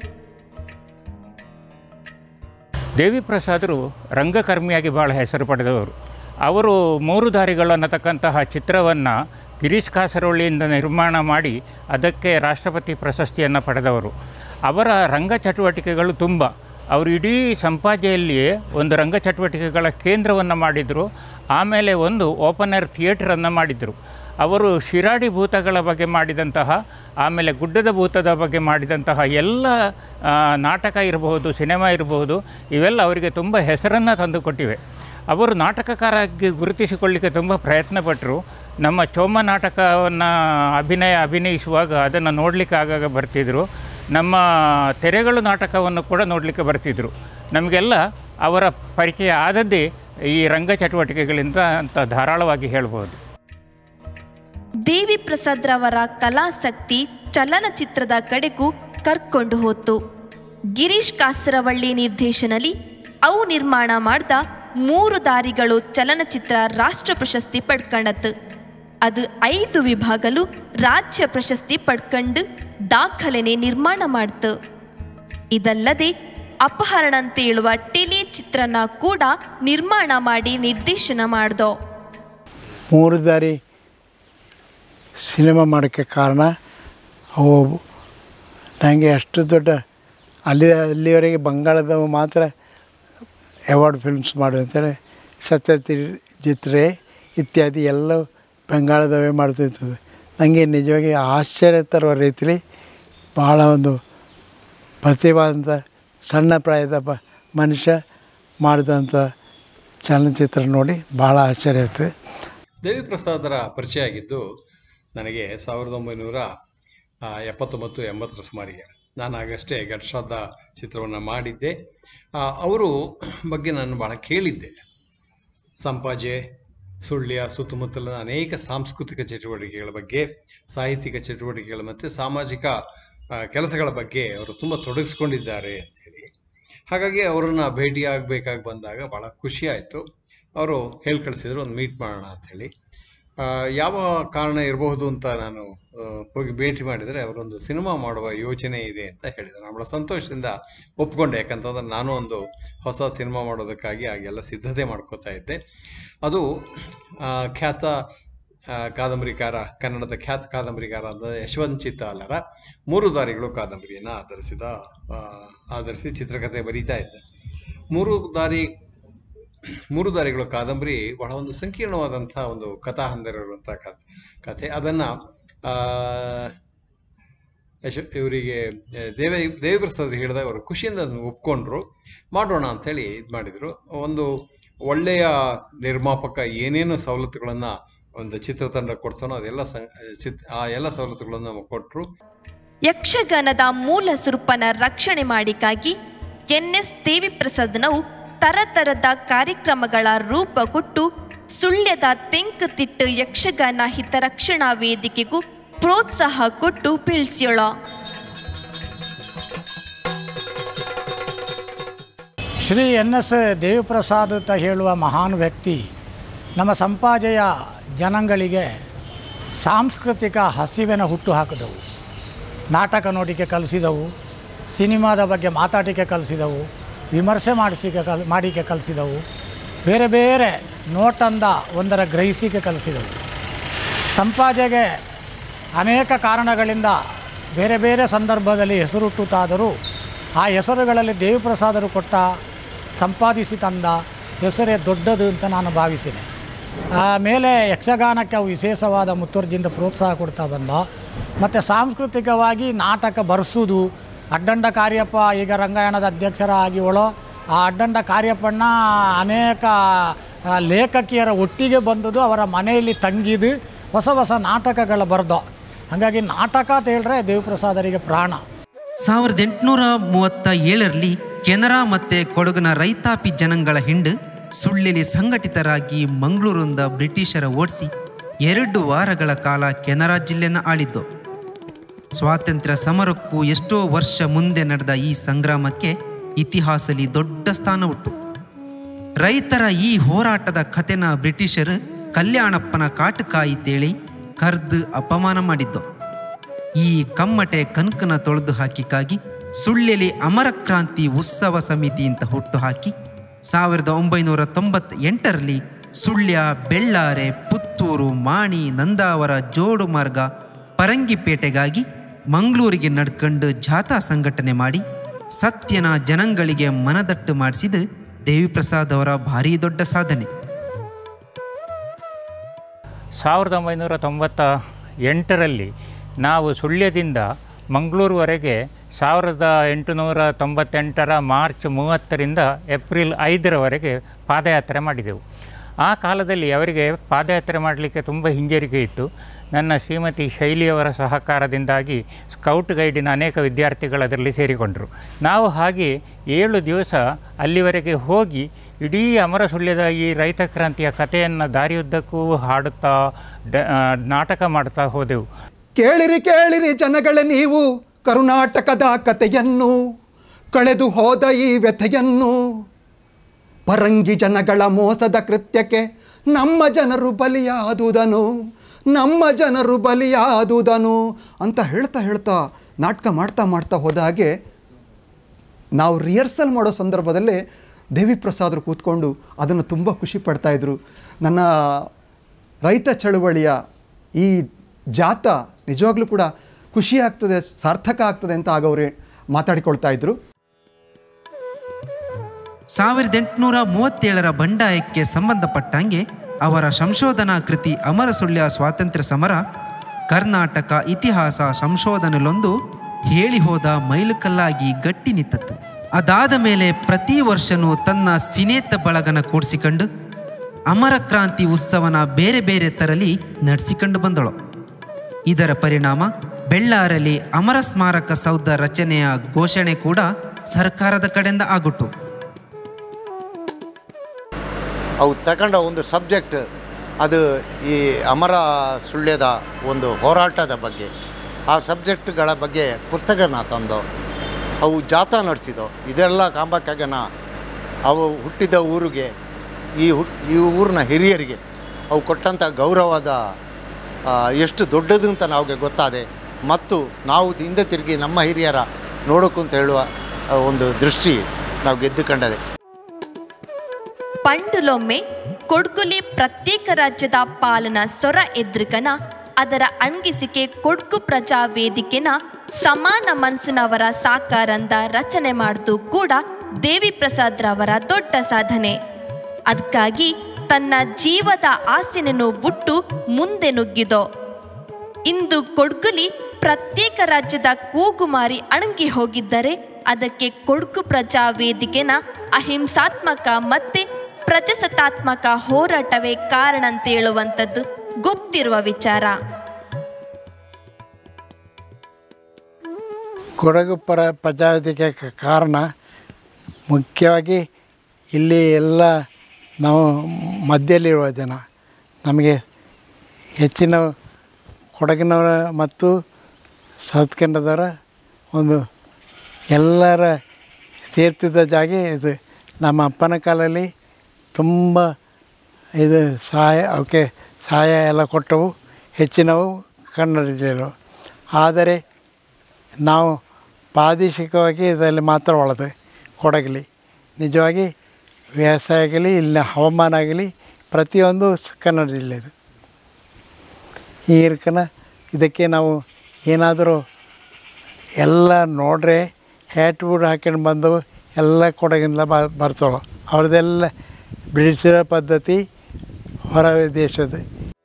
ದೇವಿ ಪ್ರಸಾದರು ರಂಗಕರ್ಮಿಯಾಗಿ ಭಾಳ ಹೆಸರು ಪಡೆದವರು ಅವರು ಮೂರು ದಾರಿಗಳು ಅನ್ನತಕ್ಕಂತಹ ಚಿತ್ರವನ್ನು ಗಿರೀಶ್ ಕಾಸರವಳ್ಳಿಯಿಂದ ನಿರ್ಮಾಣ ಮಾಡಿ ಅದಕ್ಕೆ ರಾಷ್ಟ್ರಪತಿ ಪ್ರಶಸ್ತಿಯನ್ನು ಪಡೆದವರು ಅವರ ರಂಗ ಚಟುವಟಿಕೆಗಳು ತುಂಬ ಅವರು ಇಡೀ ಸಂಪಾಜೆಯಲ್ಲಿಯೇ ಒಂದು ರಂಗ ಚಟುವಟಿಕೆಗಳ ಕೇಂದ್ರವನ್ನು ಮಾಡಿದರು ಆಮೇಲೆ ಒಂದು ಓಪನ್ ಏರ್ ಥಿಯೇಟ್ರನ್ನು ಮಾಡಿದರು ಅವರು ಶಿರಾಡಿ ಭೂತಗಳ ಬಗ್ಗೆ ಮಾಡಿದಂತಹ ಆಮೇಲೆ ಗುಡ್ಡದ ಭೂತದ ಬಗ್ಗೆ ಮಾಡಿದಂತಹ ಎಲ್ಲ ಆ, ನಾಟಕ ಇರಬಹುದು ಸಿನಿಮಾ ಇರಬಹುದು ಇವೆಲ್ಲ ಅವರಿಗೆ ತುಂಬ ಹೆಸರನ್ನು ತಂದುಕೊಟ್ಟಿವೆ ಅವರು ನಾಟಕಕಾರಾಗಿ ಗುರುತಿಸಿಕೊಳ್ಳಿಕ್ಕೆ ತುಂಬ ಪ್ರಯತ್ನ ಪಟ್ಟರು ನಮ್ಮ ಚೋಮ ನಾಟಕವನ್ನು ಅಭಿನಯ ಅಭಿನಯಿಸುವಾಗ ಅದನ್ನು ನೋಡಲಿಕ್ಕೆ ಆಗಾಗ ಬರ್ತಿದ್ರು ನಮ್ಮ ತೆರೆಗಳು ನಾಟಕವನ್ನು ಕೂಡ ನೋಡಲಿಕ್ಕೆ ಬರ್ತಿದ್ರು ನಮಗೆಲ್ಲ ಅವರ ಪರಿಚಯ ಆದದ್ದೇ ಈ ರಂಗ ಚಟುವಟಿಕೆಗಳಿಂದ ಅಂತ ಧಾರಾಳವಾಗಿ ಹೇಳ್ಬೋದು
ದೇವಿ ಪ್ರಸಾದ್ ರವರ ಕಲಾಸಕ್ತಿ ಚಲನಚಿತ್ರದ ಕಡೆಗೂ ಕರ್ಕೊಂಡು ಹೋತು ಗಿರೀಶ್ ಕಾಸರವಳ್ಳಿ ನಿರ್ದೇಶನಲಿ ಅವು ನಿರ್ಮಾಣ ಮಾಡ್ದ ಮೂರು ದಾರಿಗಳು ಚಲನಚಿತ್ರ ರಾಷ್ಟ್ರ ಪ್ರಶಸ್ತಿ ಪಡ್ಕಂಡತ್ತು ಅದು ಐದು ವಿಭಾಗಲು ರಾಜ್ಯ ಪ್ರಶಸ್ತಿ ಪಡ್ಕಂಡು ದಾಖಲೆನೆ ನಿರ್ಮಾಣ ಮಾಡ್ತು ಇದಲ್ಲದೆ ಅಪಹರಣ ಅಂತ ಹೇಳುವ ಟೆಲಿ ಚಿತ್ರನ ಕೂಡ ನಿರ್ಮಾಣ ಮಾಡಿ ನಿರ್ದೇಶನ ಮಾಡ್ದೋ
ಮೂರು ದಾರಿ ಸಿನಿಮಾ ಮಾಡೋಕ್ಕೆ ಕಾರಣ ಅವು ನನಗೆ ಅಷ್ಟು ದೊಡ್ಡ ಅಲ್ಲಿ ಅಲ್ಲಿವರೆಗೆ ಬಂಗಾಳದವು ಮಾತ್ರ ಅವಾರ್ಡ್ ಫಿಲ್ಮ್ಸ್ ಮಾಡು ಅಂತೇಳಿ ಸತ್ಯತಿ ಚಿತ್ರೆ ಇತ್ಯಾದಿ ಎಲ್ಲ ಬಂಗಾಳದವೇ ಮಾಡ್ತಿರ್ತದೆ ನನಗೆ ನಿಜವಾಗಿ ಆಶ್ಚರ್ಯ ತರುವ ರೀತಿಲಿ ಭಾಳ ಒಂದು ಪ್ರತಿಭಾವಂತ ಸಣ್ಣ ಪ್ರಾಯದ ಬ ಮನುಷ್ಯ ಮಾಡಿದಂಥ ಚಲನಚಿತ್ರ ನೋಡಿ ಭಾಳ ಆಶ್ಚರ್ಯ ಆಯ್ತು
ದೇವಿ ಪ್ರಸಾದರ ಪರಿಚಯ ಆಗಿದ್ದು ನನಗೆ ಸಾವಿರದ ಒಂಬೈನೂರ ಆ, ಎಪ್ಪತ್ತೊಂಬತ್ತು ಎಂಬತ್ತರ ಸುಮಾರಿಗೆ ನಾನು ಆಗಷ್ಟೇ ಘಟಶ್ರಾದ್ದ ಚಿತ್ರವನ್ನು ಮಾಡಿದ್ದೆ ಆ, ಅವರು ಬಗ್ಗೆ ನಾನು ಭಾಳ ಕೇಳಿದ್ದೆ ಸಂಪಾಜೆ ಸುಳ್ಯ ಸುತ್ತಮುತ್ತಲಿನ ಅನೇಕ ಸಾಂಸ್ಕೃತಿಕ ಚಟುವಟಿಕೆಗಳ ಬಗ್ಗೆ ಸಾಹಿತ್ಯಿಕ ಚಟುವಟಿಕೆಗಳು ಮತ್ತು ಸಾಮಾಜಿಕ ಆ, ಕೆಲಸಗಳ ಬಗ್ಗೆ ಅವರು ತುಂಬ ತೊಡಗಿಸ್ಕೊಂಡಿದ್ದಾರೆ ಅಂಥೇಳಿ ಹಾಗಾಗಿ ಅವರನ್ನು ಭೇಟಿಯಾಗಬೇಕಾಗಿ ಬಂದಾಗ ಭಾಳ ಖುಷಿ ಆಯಿತು ಅವರು ಹೇಳಿ ಕಳಿಸಿದ್ರು ಒಂದು ಮೀಟ್ ಮಾಡೋಣ ಅಂಥೇಳಿ ಆ, ಯಾವ ಕಾರಣ ಇರಬಹುದು ಅಂತ ನಾನು ಆ, ಹೋಗಿ ಭೇಟಿ ಮಾಡಿದರೆ ಅವರೊಂದು ಸಿನಿಮಾ ಮಾಡುವ ಯೋಚನೆ ಇದೆ ಅಂತ ಹೇಳಿದರು ನಾನು ಭಾಳ ಸಂತೋಷದಿಂದ ಒಪ್ಕೊಂಡೆ ಯಾಕಂತಂದ್ರೆ ನಾನು ಒಂದು ಹೊಸ ಸಿನಿಮಾ ಮಾಡೋದಕ್ಕಾಗಿ ಆಗೆಲ್ಲ ಸಿದ್ಧತೆ ಮಾಡ್ಕೋತಾ ಇದ್ದೆ ಅದು ಆ, ಖ್ಯಾತ ಆ, ಕಾದಂಬರಿಕಾರ ಕನ್ನಡದ ಖ್ಯಾತ ಕಾದಂಬರಿಕಾರ ಅಂತ ಯಶವಂತ್ ಚಿತ್ತಾಲರ ಮೂರು ದಾರಿಗಳು ಕಾದಂಬರಿಯನ್ನು ಆಧರಿಸಿದ ಆ, ಆಧರಿಸಿ ಚಿತ್ರಕಥೆ ಬರೀತಾ ಇದ್ದೆ ಮೂರು ದಾರಿ ಮೂರು ದಾರಿಗಳು ಕಾದಂಬರಿ ಬಹಳ ಒಂದು ಸಂಕೀರ್ಣವಾದಂಥ ಒಂದು ಕಥಾ ಹಂದರಿರುವಂಥ ಕ ಕಥೆ ಅದನ್ನು ಯಶ ಇವರಿಗೆ ದೇವ ದೇವಿಪ್ರಸಾದ್ ಹೇಳಿದಾಗ ಅವರು ಖುಷಿಯಿಂದ ಅದನ್ನು ಒಪ್ಕೊಂಡ್ರು ಮಾಡೋಣ ಅಂಥೇಳಿ ಇದು ಮಾಡಿದರು ಒಂದು ಒಳ್ಳೆಯ ನಿರ್ಮಾಪಕ ಏನೇನು ಸವಲತ್ತುಗಳನ್ನು ಒಂದು ಚಿತ್ರತಂಡ ಕೊಡ್ತಾನೋ ಅದೆಲ್ಲ ಸಂ ಚಿತ್ ಆ ಎಲ್ಲ ಸವಲತ್ತುಗಳನ್ನು ನಮಗೆ ಕೊಟ್ಟರು
ಯಕ್ಷಗಾನದ ಮೂಲ ಸ್ವರೂಪನ ರಕ್ಷಣೆ ಮಾಡಿಗಾಗಿ ಎನ್ ಎಸ್ ದೇವಿಪ್ರಸಾದ್ನವು ತರತರದ ಕಾರ್ಯಕ್ರಮಗಳ ರೂಪ ಕೊಟ್ಟು ಸುಳ್ಯದ ತೆಂಕುತಿಟ್ಟು ಯಕ್ಷಗಾನ ಹಿತರಕ್ಷಣಾ ವೇದಿಕೆಗೂ ಪ್ರೋತ್ಸಾಹ ಕೊಟ್ಟು ಬೀಳ್ಸ್ಯೋಳ
ಶ್ರೀ ಎನ್ ಎಸ್ ದೇವಿಪ್ರಸಾದ್ ಅಂತ ಹೇಳುವ ಮಹಾನ್ ವ್ಯಕ್ತಿ ನಮ್ಮ ಸಂಪಾಜೆಯ ಜನಾಂಗಳಿಗೆ ಸಾಂಸ್ಕೃತಿಕ ಹಸಿವಿನ ಹುಟ್ಟು ಹಾಕಿದವು ನಾಟಕ ನೋಡಿಕೆ ಕಲಿಸಿದವು ಸಿನಿಮಾದ ಬಗ್ಗೆ ಮಾತಾಡಿಕೆ ಕಲಿಸಿದವು ವಿಮರ್ಶೆ ಮಾಡಿಸಿಕೆ ಕಲ್ ಮಾಡಿಕೆ ಕಲಿಸಿದವು ಬೇರೆ ಬೇರೆ ನೋಟಂದ ಒಂದರ ಗ್ರಹಿಸಿಕೆ ಕಲಿಸಿದವು ಸಂಪಾಜೆಗೆ ಅನೇಕ ಕಾರಣಗಳಿಂದ ಬೇರೆ ಬೇರೆ ಸಂದರ್ಭದಲ್ಲಿ ಹೆಸರು ಹುಟ್ಟುತ್ತಾದರೂ ಆ ಹೆಸರುಗಳಲ್ಲಿ ದೇವಿಪ್ರಸಾದರು ಕೊಟ್ಟ ಸಂಪಾದಿಸಿ ತಂದ ಹೆಸರೇ ದೊಡ್ಡದು ಅಂತ ನಾನು ಭಾವಿಸಿದೆ ಆಮೇಲೆ ಯಕ್ಷಗಾನಕ್ಕೆ ಅವು ವಿಶೇಷವಾದ ಮುತ್ತುರ್ಜಿಯಿಂದ ಪ್ರೋತ್ಸಾಹ ಕೊಡ್ತಾ ಬಂದ ಮತ್ತು ಸಾಂಸ್ಕೃತಿಕವಾಗಿ ನಾಟಕ ಬರೆಸೋದು ಅಡ್ಡಂಡ ಕಾರ್ಯಪ್ಪ ಈಗ ರಂಗಾಯಣದ ಅಧ್ಯಕ್ಷರಾಗಿ ಒಳೋ ಆ ಅಡ್ಡಂಡ ಕಾರ್ಯಪ್ಪಣ್ಣ ಅನೇಕ ಆ, ಲೇಖಕಿಯರ ಒಟ್ಟಿಗೆ ಬಂದದ್ದು ಅವರ ಮನೆಯಲ್ಲಿ ತಂಗಿದು ಹೊಸ ಹೊಸ ನಾಟಕಗಳ ಬರೆದು ಹಾಗಾಗಿ ನಾಟಕ ಅಂತ ಹೇಳಿದ್ರೆ ದೇವಿಪ್ರಸಾದರಿಗೆ ಪ್ರಾಣ
ಸಾವಿರದ ಎಂಟುನೂರ ಮೂವತ್ತ ಏಳರಲ್ಲಿ ಕೆನರಾ ಮತ್ತೆ ಕೊಡಗಿನ ರೈತಾಪಿ ಜನಗಳ ಹಿಂಡು ಸುಳ್ಳಿಲಿ ಸಂಘಟಿತರಾಗಿ ಮಂಗಳೂರಿಂದ ಬ್ರಿಟಿಷರ ಓಡಿಸಿ ಎರಡು ವಾರಗಳ ಕಾಲ ಕೆನರಾ ಜಿಲ್ಲೆನ ಆಳಿದ್ದು ಸ್ವಾತಂತ್ರ್ಯ ಸಮರಕ್ಕೂ ಎಷ್ಟೋ ವರ್ಷ ಮುಂದೆ ನಡೆದ ಈ ಸಂಗ್ರಾಮಕ್ಕೆ ಇತಿಹಾಸದಲ್ಲಿ ದೊಡ್ಡ ಸ್ಥಾನ ಉಂಟು ರೈತರ ಈ ಹೋರಾಟದ ಕಥೆನ ಬ್ರಿಟಿಷರು ಕಲ್ಯಾಣಪ್ಪನ ಕಾಟಕಾಯಿ ತೇಳಿ ಕರ್ದು ಅಪಮಾನ ಮಾಡಿದ್ದು ಈ ಕಮ್ಮಟೆ ಕನಕನ ತೊಳೆದು ಹಾಕಿಕ್ಕಾಗಿ ಸುಳ್ಳೆಲಿ ಅಮರ ಕ್ರಾಂತಿ ಉತ್ಸವ ಸಮಿತಿ ಅಂತ ಹುಟ್ಟು ಹಾಕಿ ಸಾವಿರದ ಒಂಬೈನೂರ ತೊಂಬತ್ತ ಎಂಟರಲ್ಲಿ ಸುಳ್ಯ ಬೆಳ್ಳಾರೆ ಪುತ್ತೂರು ಮಾಣಿ ನಂದಾವರ ಜೋಡು ಮಾರ್ಗ ಪರಂಗಿಪೇಟೆಗಾಗಿ ಮಂಗಳೂರಿಗೆ ನಡ್ಕೊಂಡು ಜಾಥಾ ಸಂಘಟನೆ ಮಾಡಿ ಸತ್ಯನ ಜನಗಳಿಗೆ ಮನದಟ್ಟು ಮಾಡಿಸಿದ ದೇವಿಪ್ರಸಾದ್ ಅವರ ಭಾರೀ ದೊಡ್ಡ ಸಾಧನೆ
ಸಾವಿರದ ಒಂಬೈನೂರ ತೊಂಬತ್ತ ಎಂಟರಲ್ಲಿ ನಾವು ಸುಳ್ಯದಿಂದ ಮಂಗಳೂರುವರೆಗೆ ಸಾವಿರದ ಎಂಟುನೂರ ತೊಂಬತ್ತೆಂಟರ ಮಾರ್ಚ್ ಮೂವತ್ತರಿಂದ ಏಪ್ರಿಲ್ ಐದರವರೆಗೆ ಪಾದಯಾತ್ರೆ ಮಾಡಿದೆವು ಆ ಕಾಲದಲ್ಲಿ ಅವರಿಗೆ ಪಾದಯಾತ್ರೆ ಮಾಡಲಿಕ್ಕೆ ತುಂಬ ಹಿಂಜರಿಕೆ ಇತ್ತು ನನ್ನ ಶ್ರೀಮತಿ ಶೈಲಿಯವರ ಸಹಕಾರದಿಂದಾಗಿ ಸ್ಕೌಟ್ ಗೈಡಿನ ಅನೇಕ ವಿದ್ಯಾರ್ಥಿಗಳು ಅದರಲ್ಲಿ ಸೇರಿಕೊಂಡರು ನಾವು ಹಾಗೆ ಏಳು ದಿವಸ ಅಲ್ಲಿವರೆಗೆ ಹೋಗಿ ಇಡೀ ಅಮರ ಸುಳ್ಯದ ಈ ರೈತ ಕ್ರಾಂತಿಯ ಕಥೆಯನ್ನು ದಾರಿಯುದ್ದಕ್ಕೂ ಹಾಡುತ್ತಾ ಡ ಆ, ನಾಟಕ ಮಾಡ್ತಾ ಹೋದೆವು
ಕೇಳಿರಿ ಕೇಳಿರಿ ಜನಗಳೇ ನೀವು ಕರ್ನಾಟಕದ ಕತೆಯನ್ನು ಕಳೆದು ಹೋದ ಈ ವ್ಯಥೆಯನ್ನು ಪರಂಗಿ ಜನಗಳ ಮೋಸದ ಕೃತ್ಯಕ್ಕೆ ನಮ್ಮ ಜನರು ಬಲಿಯಾದುದನು ನಮ್ಮ ಜನರು ಬಲಿಯಾದುದನು ಅಂತ ಹೇಳ್ತಾ ಹೇಳ್ತಾ ನಾಟಕ ಮಾಡ್ತಾ ಮಾಡ್ತಾ ಹೋದ ಹಾಗೆ ನಾವು ರಿಹರ್ಸಲ್ ಮಾಡೋ ಸಂದರ್ಭದಲ್ಲೇ ದೇವಿ ಪ್ರಸಾದರು ಕೂತ್ಕೊಂಡು ಅದನ್ನು ತುಂಬ ಖುಷಿ ಪಡ್ತಾಯಿದ್ರು ನನ್ನ ರೈತ ಚಳುವಳಿಯ ಈ ಜಾತ ನಿಜವಾಗ್ಲೂ ಕೂಡ ಖುಷಿ ಆಗ್ತದೆ ಸಾರ್ಥಕ ಆಗ್ತದೆ ಅಂತ ಆಗವ್ರೆ ಮಾತಾಡಿಕೊಳ್ತಾ ಇದ್ರು
ಸಾವಿರದ ಎಂಟುನೂರ ಮೂವತ್ತೇಳರ ಬಂಡಾಯಕ್ಕೆ ಸಂಬಂಧಪಟ್ಟಂಗೆ ಅವರ ಸಂಶೋಧನಾ ಕೃತಿ ಅಮರ ಸುಳ್ಯ ಸ್ವಾತಂತ್ರ್ಯ ಸಮರ ಕರ್ನಾಟಕ ಇತಿಹಾಸ ಸಂಶೋಧನೆಲೊಂದು ಹೇಳಿ ಹೋದ ಮೈಲುಕಲ್ಲಾಗಿ ಗಟ್ಟಿ ನಿಂತದ್ದು ಅದಾದ ಮೇಲೆ ಪ್ರತಿ ವರ್ಷನೂ ತನ್ನ ಸಿನೇತ ಬಳಗನ ಕೂಡಿಸಿಕೊಂಡು ಅಮರ ಕ್ರಾಂತಿ ಉತ್ಸವನ ಬೇರೆ ಬೇರೆ ತರಲಿ ನಡೆಸಿಕೊಂಡು ಬಂದಳು ಇದರ ಪರಿಣಾಮ ಬೆಳ್ಳಾರಲ್ಲಿ ಅಮರ ಸ್ಮಾರಕ ಸೌಧ ರಚನೆಯ ಘೋಷಣೆ ಕೂಡ ಸರ್ಕಾರದ ಕಡೆಯಿಂದ ಆಗುಟ್ಟು
ಅವು ತಗೊಂಡ ಒಂದು ಸಬ್ಜೆಕ್ಟ್ ಅದು ಈ ಅಮರ ಸುಳ್ಯದ ಒಂದು ಹೋರಾಟದ ಬಗ್ಗೆ ಆ ಸಬ್ಜೆಕ್ಟ್ಗಳ ಬಗ್ಗೆ ಪುಸ್ತಕನ ತಂದು ಅವು ಜಾಥಾ ನಡೆಸಿದವು ಇದೆಲ್ಲ ಕಾಂಬಕ್ಕಾಗನ ಅವು ಹುಟ್ಟಿದ ಊರಿಗೆ ಈ ಹುಟ್ ಈ ಊರಿನ ಹಿರಿಯರಿಗೆ ಅವು ಕೊಟ್ಟಂಥ ಗೌರವದ ಆ, ಎಷ್ಟು ದೊಡ್ಡದು ಅಂತ ನಮಗೆ ಗೊತ್ತಾದೆ ಮತ್ತು ನಾವು ಹಿಂದೆ ತಿರುಗಿ ನಮ್ಮ ಹಿರಿಯರ ನೋಡೋಕ್ಕಂತ ಹೇಳುವ ಆ, ಒಂದು ದೃಷ್ಟಿ ನಾವು ಗೆದ್ದುಕೊಂಡದೆ
ಪಂಡುಲೊಮ್ಮೆ ಕೊಡ್ಗುಲಿ ಪ್ರತ್ಯೇಕ ರಾಜ್ಯದ ಪಾಲನ ಸೊರ ಎದ್ರಿಕನ ಅದರ ಅಣ್ಗಿಸಿಕೆ ಕೊಡ್ಗು ಪ್ರಜಾ ವೇದಿಕೆನ ಸಮಾನ ಮನಸ್ಸಿನವರ ಸಾಕಾರಂದ ರಚನೆ ಮಾಡ್ದು ಕೂಡ ದೇವಿ ಪ್ರಸಾದ್ ರವರ ದೊಡ್ಡ ಸಾಧನೆ ಅದಕ್ಕಾಗಿ ತನ್ನ ಜೀವದ ಆಸೆನನ್ನು ಬಿಟ್ಟು ಮುಂದೆ ನುಗ್ಗಿದೋ ಇಂದು ಕೊಡ್ಗುಲಿ ಪ್ರತ್ಯೇಕ ರಾಜ್ಯದ ಕೂಗುಮಾರಿ ಅಣಗಿ ಹೋಗಿದ್ದರೆ ಅದಕ್ಕೆ ಕೊಡ್ಗು ಪ್ರಜಾ ವೇದಿಕೆನ ಅಹಿಂಸಾತ್ಮಕ ಮತ್ತೆ ಪ್ರಜಾಸತ್ತಾತ್ಮಕ ಹೋರಾಟವೇ ಕಾರಣ ಅಂತ ಹೇಳುವಂಥದ್ದು ಗೊತ್ತಿರುವ ವಿಚಾರ
ಕೊಡಗು ಪರ ಪ್ರಜಾವೇದಿಕೆ ಕ- ಕಾರಣ ಮುಖ್ಯವಾಗಿ ಇಲ್ಲಿ ಎಲ್ಲ ನಾವು ಮಧ್ಯದಲ್ಲಿರುವ ಜನ ನಮಗೆ ಹೆಚ್ಚಿನ ಕೊಡಗಿನವರ ಮತ್ತು ಸೌತ್ ಕನ್ನಡದವರ ಒಂದು ಎಲ್ಲರ ಸೇರ್ತಿದ್ದ ಜಾಗ ಇದು ನಮ್ಮ ಅಪ್ಪನ ಕಾಲದಲ್ಲಿ ತುಂಬ ಇದು ಸಹಾಯ ಅವಕ್ಕೆ ಸಹಾಯ ಎಲ್ಲ ಕೊಟ್ಟವು ಹೆಚ್ಚಿನವು ಕನ್ನಡ ಜಿಲ್ಲೆಯವರು ಆದರೆ ನಾವು ಪ್ರಾದೇಶಿಕವಾಗಿ ಇದರಲ್ಲಿ ಮಾತ್ರ ಒಳದು ಕೊಡಗಲಿ ನಿಜವಾಗಿ ವ್ಯವಸಾಯ ಆಗಲಿ ಇಲ್ಲ ಹವಾಮಾನ ಆಗಲಿ ಪ್ರತಿಯೊಂದು ಸ್- ಕನ್ನಡ ಜಿಲ್ಲೆದು ಈ ಇರ್ಕನ ಇದಕ್ಕೆ ನಾವು ಏನಾದರೂ ಎಲ್ಲ ನೋಡ್ರೆ ಹ್ಯಾಟ್ ಬೂಟ್ ಹಾಕೊಂಡು ಬಂದವು ಎಲ್ಲ ಕೊಡಗಿಂದ ಬ ಬರ್ತಾವೆ ಅವ್ರದ್ದೆಲ್ಲ ಬ್ರಿಟಿಷರ ಪದ್ಧತಿ ಹೊರ ದೇಶದ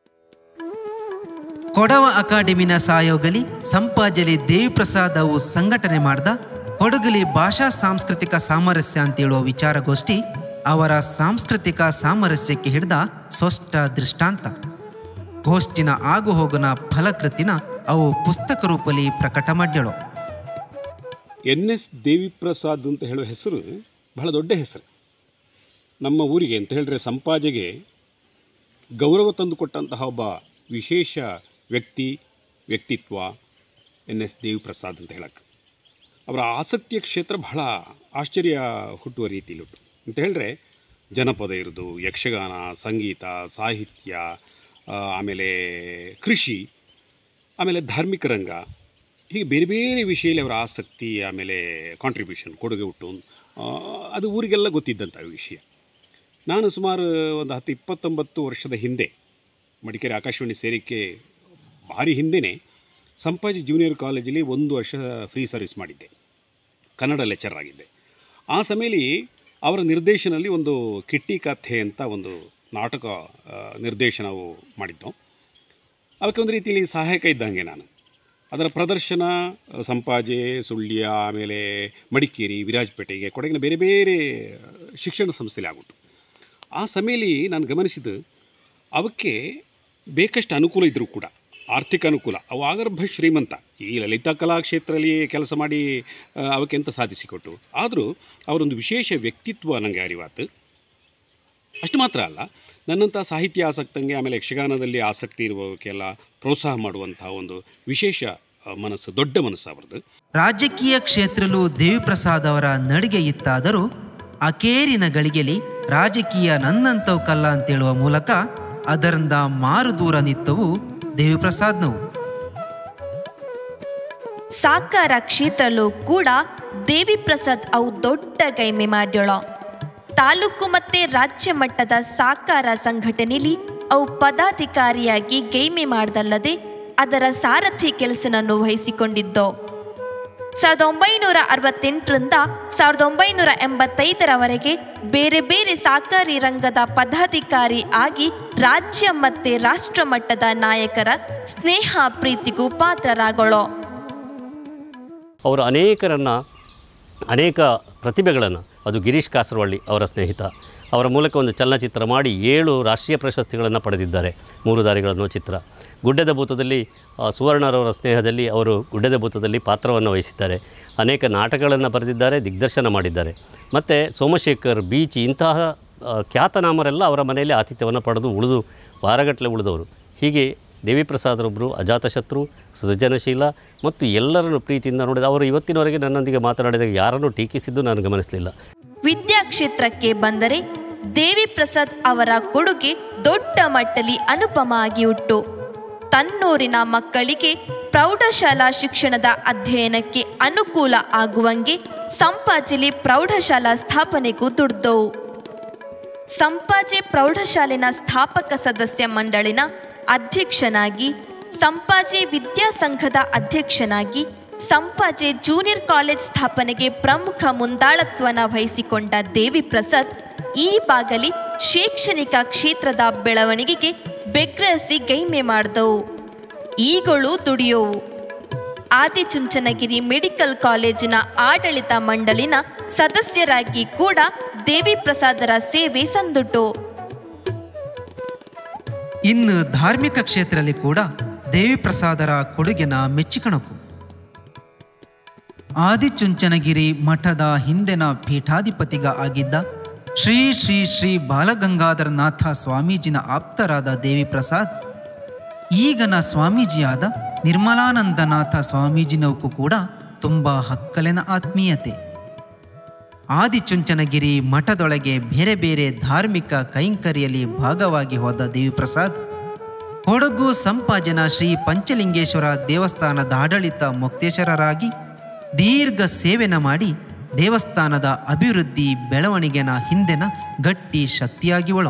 ಕೊಡವ ಅಕಾಡೆಮಿನ ಸಹಯೋಗಲಿ ಸಂಪಾಜಲಿ ದೇವಿಪ್ರಸಾದ್ ಅವು ಸಂಘಟನೆ ಮಾಡ್ದ ಕೊಡಗಲಿ ಭಾಷಾ ಸಾಂಸ್ಕೃತಿಕ ಸಾಮರಸ್ಯ ಅಂತ ಹೇಳುವ ವಿಚಾರಗೋಷ್ಠಿ ಅವರ ಸಾಂಸ್ಕೃತಿಕ ಸಾಮರಸ್ಯಕ್ಕೆ ಹಿಡಿದ ಸ್ಪಷ್ಟ ದೃಷ್ಟಾಂತ ಗೋಷ್ಠಿನ ಆಗುಹೋಗುನ ಫಲಕೃತಿನ ಅವು ಪುಸ್ತಕ ರೂಪಲಿ ಪ್ರಕಟ ಮಾಡ್ಯಳು
ಎನ್ ಎಸ್ ದೇವಿಪ್ರಸಾದ್ ಅಂತ ಹೇಳುವ ಹೆಸರು ಬಹಳ ದೊಡ್ಡ ಹೆಸರು ನಮ್ಮ ಊರಿಗೆ ಅಂತ ಹೇಳಿದ್ರೆ ಸಂಪಾಜೆಗೆ ಗೌರವ ತಂದುಕೊಟ್ಟಂತಹ ಒಬ್ಬ ವಿಶೇಷ ವ್ಯಕ್ತಿ ವ್ಯಕ್ತಿತ್ವ ಎನ್ ಎಸ್ ದೇವಿಪ್ರಸಾದ್ ಅಂತ ಹೇಳಕ್ಕೆ ಅವರ ಆಸಕ್ತಿಯ ಕ್ಷೇತ್ರ ಬಹಳ ಆಶ್ಚರ್ಯ ಹುಟ್ಟುವ ರೀತಿಯಲ್ಲಿ ಉಂಟು ಅಂತ ಹೇಳಿದ್ರೆ ಜನಪದ ಇರೋದು ಯಕ್ಷಗಾನ ಸಂಗೀತ ಸಾಹಿತ್ಯ ಆ, ಆಮೇಲೆ ಕೃಷಿ ಆಮೇಲೆ ಧಾರ್ಮಿಕ ರಂಗ ಹೀಗೆ ಬೇರೆ ಬೇರೆ ವಿಷಯದಲ್ಲಿ ಅವರ ಆಸಕ್ತಿ ಆಮೇಲೆ ಕಾಂಟ್ರಿಬ್ಯೂಷನ್ ಕೊಡುಗೆ ಉಂಟು ಆ, ಅದು ಊರಿಗೆಲ್ಲ ಗೊತ್ತಿದ್ದಂಥ ವಿಷಯ ನಾನು ಸುಮಾರು ಒಂದು ಹತ್ತು ಇಪ್ಪತ್ತೊಂಬತ್ತು ವರ್ಷದ ಹಿಂದೆ ಮಡಿಕೇರಿ ಆಕಾಶವಾಣಿ ಸೇರಿಕೆ ಭಾರಿ ಹಿಂದೆಯೇ ಸಂಪಾಜಿ ಜೂನಿಯರ್ ಕಾಲೇಜಲ್ಲಿ ಒಂದು ವರ್ಷ ಫ್ರೀ ಸರ್ವಿಸ್ ಮಾಡಿದ್ದೆ ಕನ್ನಡ ಲೆಕ್ಚರ್ ಆಗಿದ್ದೆ ಆ ಸಮಯದಲ್ಲಿ ಅವರ ನಿರ್ದೇಶನಲ್ಲಿ ಒಂದು ಕಿಟ್ಟಿ ಕಥೆ ಅಂತ ಒಂದು ನಾಟಕ ಆ, ನಿರ್ದೇಶನವು ಮಾಡಿದ್ದು ಅದಕ್ಕೆ ಒಂದು ರೀತಿಯಲ್ಲಿ ಸಹಾಯಕ ಇದ್ದಂಗೆ ನಾನು ಅದರ ಪ್ರದರ್ಶನ ಆ, ಸಂಪಾಜೆ ಸುಳ್ಯ ಆಮೇಲೆ ಮಡಿಕೇರಿ ವಿರಾಜಪೇಟೆಗೆ ಕೊಡಗಿನ ಬೇರೆ ಬೇರೆ ಶಿಕ್ಷಣ ಸಂಸ್ಥೆಯಲ್ಲಿ ಆಗುತ್ತು ಆ ಸಮಯದಲ್ಲಿ ನಾನು ಗಮನಿಸಿದ್ದು ಅವಕ್ಕೆ ಬೇಕಷ್ಟು ಅನುಕೂಲ ಇದ್ದರೂ ಕೂಡ ಆರ್ಥಿಕ ಅನುಕೂಲ ಅವು ಆಗರ್ಭ ಶ್ರೀಮಂತ ಈ ಲಲಿತಾ ಕಲಾ ಕ್ಷೇತ್ರದಲ್ಲಿ ಕೆಲಸ ಮಾಡಿ ಆ, ಅವಕ್ಕೆ ಎಂತ ಸಾಧಿಸಿಕೊಟ್ಟು ಆದರೂ ಅವರೊಂದು ವಿಶೇಷ ವ್ಯಕ್ತಿತ್ವ ನನಗೆ ಅರಿವಾತು ಅಷ್ಟು ಮಾತ್ರ ಅಲ್ಲ ನನ್ನಂಥ ಸಾಹಿತ್ಯ ಆಸಕ್ತಂಗೆ ಆಮೇಲೆ ಯಕ್ಷಗಾನದಲ್ಲಿ ಆಸಕ್ತಿ ಇರುವವಕ್ಕೆಲ್ಲ ಪ್ರೋತ್ಸಾಹ ಮಾಡುವಂಥ ಒಂದು ವಿಶೇಷ ಮನಸ್ಸು ದೊಡ್ಡ ಮನಸ್ಸು ಅವ್ರದ್ದು
ರಾಜಕೀಯ ಕ್ಷೇತ್ರಲು ದೇವಿಪ್ರಸಾದ್ ಅವರ ನಡಿಗೆ ಇತ್ತಾದರೂ ಅಕೇರಿನ ಗಳಿಗೆಲಿ ರಾಜಕೀಯ ನನ್ನಂತವು ಕಲ್ಲ ಅಂತೇಳುವ ಮೂಲಕ ಅದರಿಂದ ಮಾರು ದೂರ ನಿತ್ತವು ದೇವಿಪ್ರಸಾದ್ನವು
ಸಾಕಾರ ಕ್ಷೇತ್ರಲ್ಲೂ ಕೂಡ ದೇವಿ ಪ್ರಸಾದ್ ಅವು ದೊಡ್ಡ ಕೈಮೆ ಮಾಡ್ಯೋಳ ತಾಲೂಕು ಮತ್ತೆ ರಾಜ್ಯ ಮಟ್ಟದ ಸಾಕಾರ ಸಂಘಟನೆಯಲ್ಲಿ ಅವು ಪದಾಧಿಕಾರಿಯಾಗಿ ಗೈಮೆ ಮಾಡ್ದಲ್ಲದೆ ಅದರ ಸಾರಥಿ ಕೆಲಸನನ್ನು ವಹಿಸಿಕೊಂಡಿದ್ದೋ ಸಾವಿರದ ಒಂಬೈನೂರ ಅರವತ್ತೆಂಟರಿಂದ ಸಾವಿರದ ಒಂಬೈನೂರ ಎಂಬತ್ತೈದರವರೆಗೆ ಬೇರೆ ಬೇರೆ ಸಾಕಾರಿ ರಂಗದ ಪದಾಧಿಕಾರಿ ಆಗಿ ರಾಜ್ಯ ಮತ್ತೆ ರಾಷ್ಟ್ರ ಮಟ್ಟದ ನಾಯಕರ ಸ್ನೇಹ ಪ್ರೀತಿಗೂ ಪಾತ್ರರಾಗೋಳೋ
ಅವರು ಅನೇಕರನ್ನು ಅನೇಕ ಪ್ರತಿಭೆಗಳನ್ನು ಅದು ಗಿರೀಶ್ ಕಾಸರವಳ್ಳಿ ಅವರ ಸ್ನೇಹಿತ ಅವರ ಮೂಲಕ ಒಂದು ಚಲನಚಿತ್ರ ಮಾಡಿ ಏಳು ರಾಷ್ಟ್ರೀಯ ಪ್ರಶಸ್ತಿಗಳನ್ನು ಪಡೆದಿದ್ದಾರೆ ಮೂರು ದಾರಿಗಳನ್ನು ಚಿತ್ರ ಗುಡ್ಡದ ಭೂತದಲ್ಲಿ ಆ, ಸುವರ್ಣರವರ ಸ್ನೇಹದಲ್ಲಿ ಅವರು ಗುಡ್ಡದ ಭೂತದಲ್ಲಿ ಪಾತ್ರವನ್ನು ವಹಿಸಿದ್ದಾರೆ ಅನೇಕ ನಾಟಕಗಳನ್ನು ಬರೆದಿದ್ದಾರೆ ದಿಗ್ದರ್ಶನ ಮಾಡಿದ್ದಾರೆ ಮತ್ತು ಸೋಮಶೇಖರ್ ಬೀಚಿ ಇಂತಹ ಆ, ಖ್ಯಾತನಾಮರೆಲ್ಲ ಅವರ ಮನೆಯಲ್ಲಿ ಆತಿಥ್ಯವನ್ನು ಪಡೆದು ಉಳಿದು ವಾರಗಟ್ಟಲೆ ಉಳಿದವರು ಹೀಗೆ ದೇವಿಪ್ರಸಾದರೊಬ್ಬರು ಅಜಾತಶತ್ರು ಸೃಜನಶೀಲ ಮತ್ತು ಎಲ್ಲರನ್ನು ಪ್ರೀತಿಯಿಂದ ನೋಡಿದ ಅವರು ಇವತ್ತಿನವರೆಗೆ ನನ್ನೊಂದಿಗೆ ಮಾತನಾಡಿದಾಗ ಯಾರನ್ನೂ ಟೀಕಿಸಿದ್ದು ನಾನು ಗಮನಿಸಲಿಲ್ಲ
ವಿದ್ಯಾಕ್ಷೇತ್ರಕ್ಕೆ ಬಂದರೆ ದೇವಿ ಪ್ರಸಾದ್ ಅವರ ಕೊಡುಗೆ ದೊಡ್ಡ ಮಟ್ಟಲಿ ಅನುಪಮ ಆಗಿ ಉಂಟು ತನ್ನೂರಿನ ಮಕ್ಕಳಿಗೆ ಪ್ರೌಢಶಾಲಾ ಶಿಕ್ಷಣದ ಅಧ್ಯಯನಕ್ಕೆ ಅನುಕೂಲ ಆಗುವಂಗೆ ಸಂಪಾಜಿಲಿ ಪ್ರೌಢಶಾಲಾ ಸ್ಥಾಪನೆಗೂ ದುಡ್ದವು ಸಂಪಾಜೆ ಪ್ರೌಢಶಾಲೆನ ಸ್ಥಾಪಕ ಸದಸ್ಯ ಮಂಡಳಿನ ಅಧ್ಯಕ್ಷನಾಗಿ ಸಂಪಾಜೆ ವಿದ್ಯಾಸಂಘದ ಅಧ್ಯಕ್ಷನಾಗಿ ಸಂಪಾಜೆ ಜೂನಿಯರ್ ಕಾಲೇಜ್ ಸ್ಥಾಪನೆಗೆ ಪ್ರಮುಖ ಮುಂದಾಳತ್ವನ ವಹಿಸಿಕೊಂಡ ದೇವಿ ಪ್ರಸಾದ್ ಈ ಬಾಗಲಿ ಶೈಕ್ಷಣಿಕ ಕ್ಷೇತ್ರದ ಬೆಳವಣಿಗೆಗೆ ಬೆಗ್ರಸಿ ಗೈಮೆ ಮಾಡಿದವು ಈಗಳು ದುಡಿಯೋವು ಆದಿಚುಂಚನಗಿರಿ ಮೆಡಿಕಲ್ ಕಾಲೇಜಿನ ಆಡಳಿತ ಮಂಡಳಿನ ಸದಸ್ಯರಾಗಿ ಕೂಡ ದೇವಿ ಪ್ರಸಾದರ ಸೇವೆ ಸಂದುಟು
ಇನ್ನು ಧಾರ್ಮಿಕ ಕ್ಷೇತ್ರದಲ್ಲಿ ಕೂಡ ದೇವಿಪ್ರಸಾದರ ಕೊಡುಗೆನ ಮೆಚ್ಚಿಕಣಕು ಆದಿಚುಂಚನಗಿರಿ ಮಠದ ಹಿಂದಿನ ಪೀಠಾಧಿಪತಿಗ ಆಗಿದ್ದ ಶ್ರೀ ಶ್ರೀ ಶ್ರೀ ಬಾಲಗಂಗಾಧರನಾಥ ಸ್ವಾಮೀಜಿನ ಆಪ್ತರಾದ ದೇವಿಪ್ರಸಾದ್ ಈಗನ ಸ್ವಾಮೀಜಿಯಾದ ನಿರ್ಮಲಾನಂದನಾಥ ಸ್ವಾಮೀಜಿನವಕ್ಕೂ ಕೂಡ ತುಂಬ ಹಕ್ಕಲಿನ ಆತ್ಮೀಯತೆ ಆದಿಚುಂಚನಗಿರಿ ಮಠದೊಳಗೆ ಬೇರೆ ಬೇರೆ ಧಾರ್ಮಿಕ ಕೈಂಕರ್ಯಲ್ಲಿ ಭಾಗವಾಗಿ ಹೋದ ದೇವಿಪ್ರಸಾದ್ ಕೊಡಗು ಸಂಪಾಜನ ಶ್ರೀ ಪಂಚಲಿಂಗೇಶ್ವರ ದೇವಸ್ಥಾನದ ಆಡಳಿತ ಮೊಕ್ತೇಶ್ವರರಾಗಿ ದೀರ್ಘ ಸೇವೆನ ಮಾಡಿ ದೇವಸ್ಥಾನದ ಅಭಿವೃದ್ಧಿ ಬೆಳವಣಿಗೆನ ಹಿಂದೆನ ಗಟ್ಟಿ ಶಕ್ತಿಯಾಗಿ ಒಳ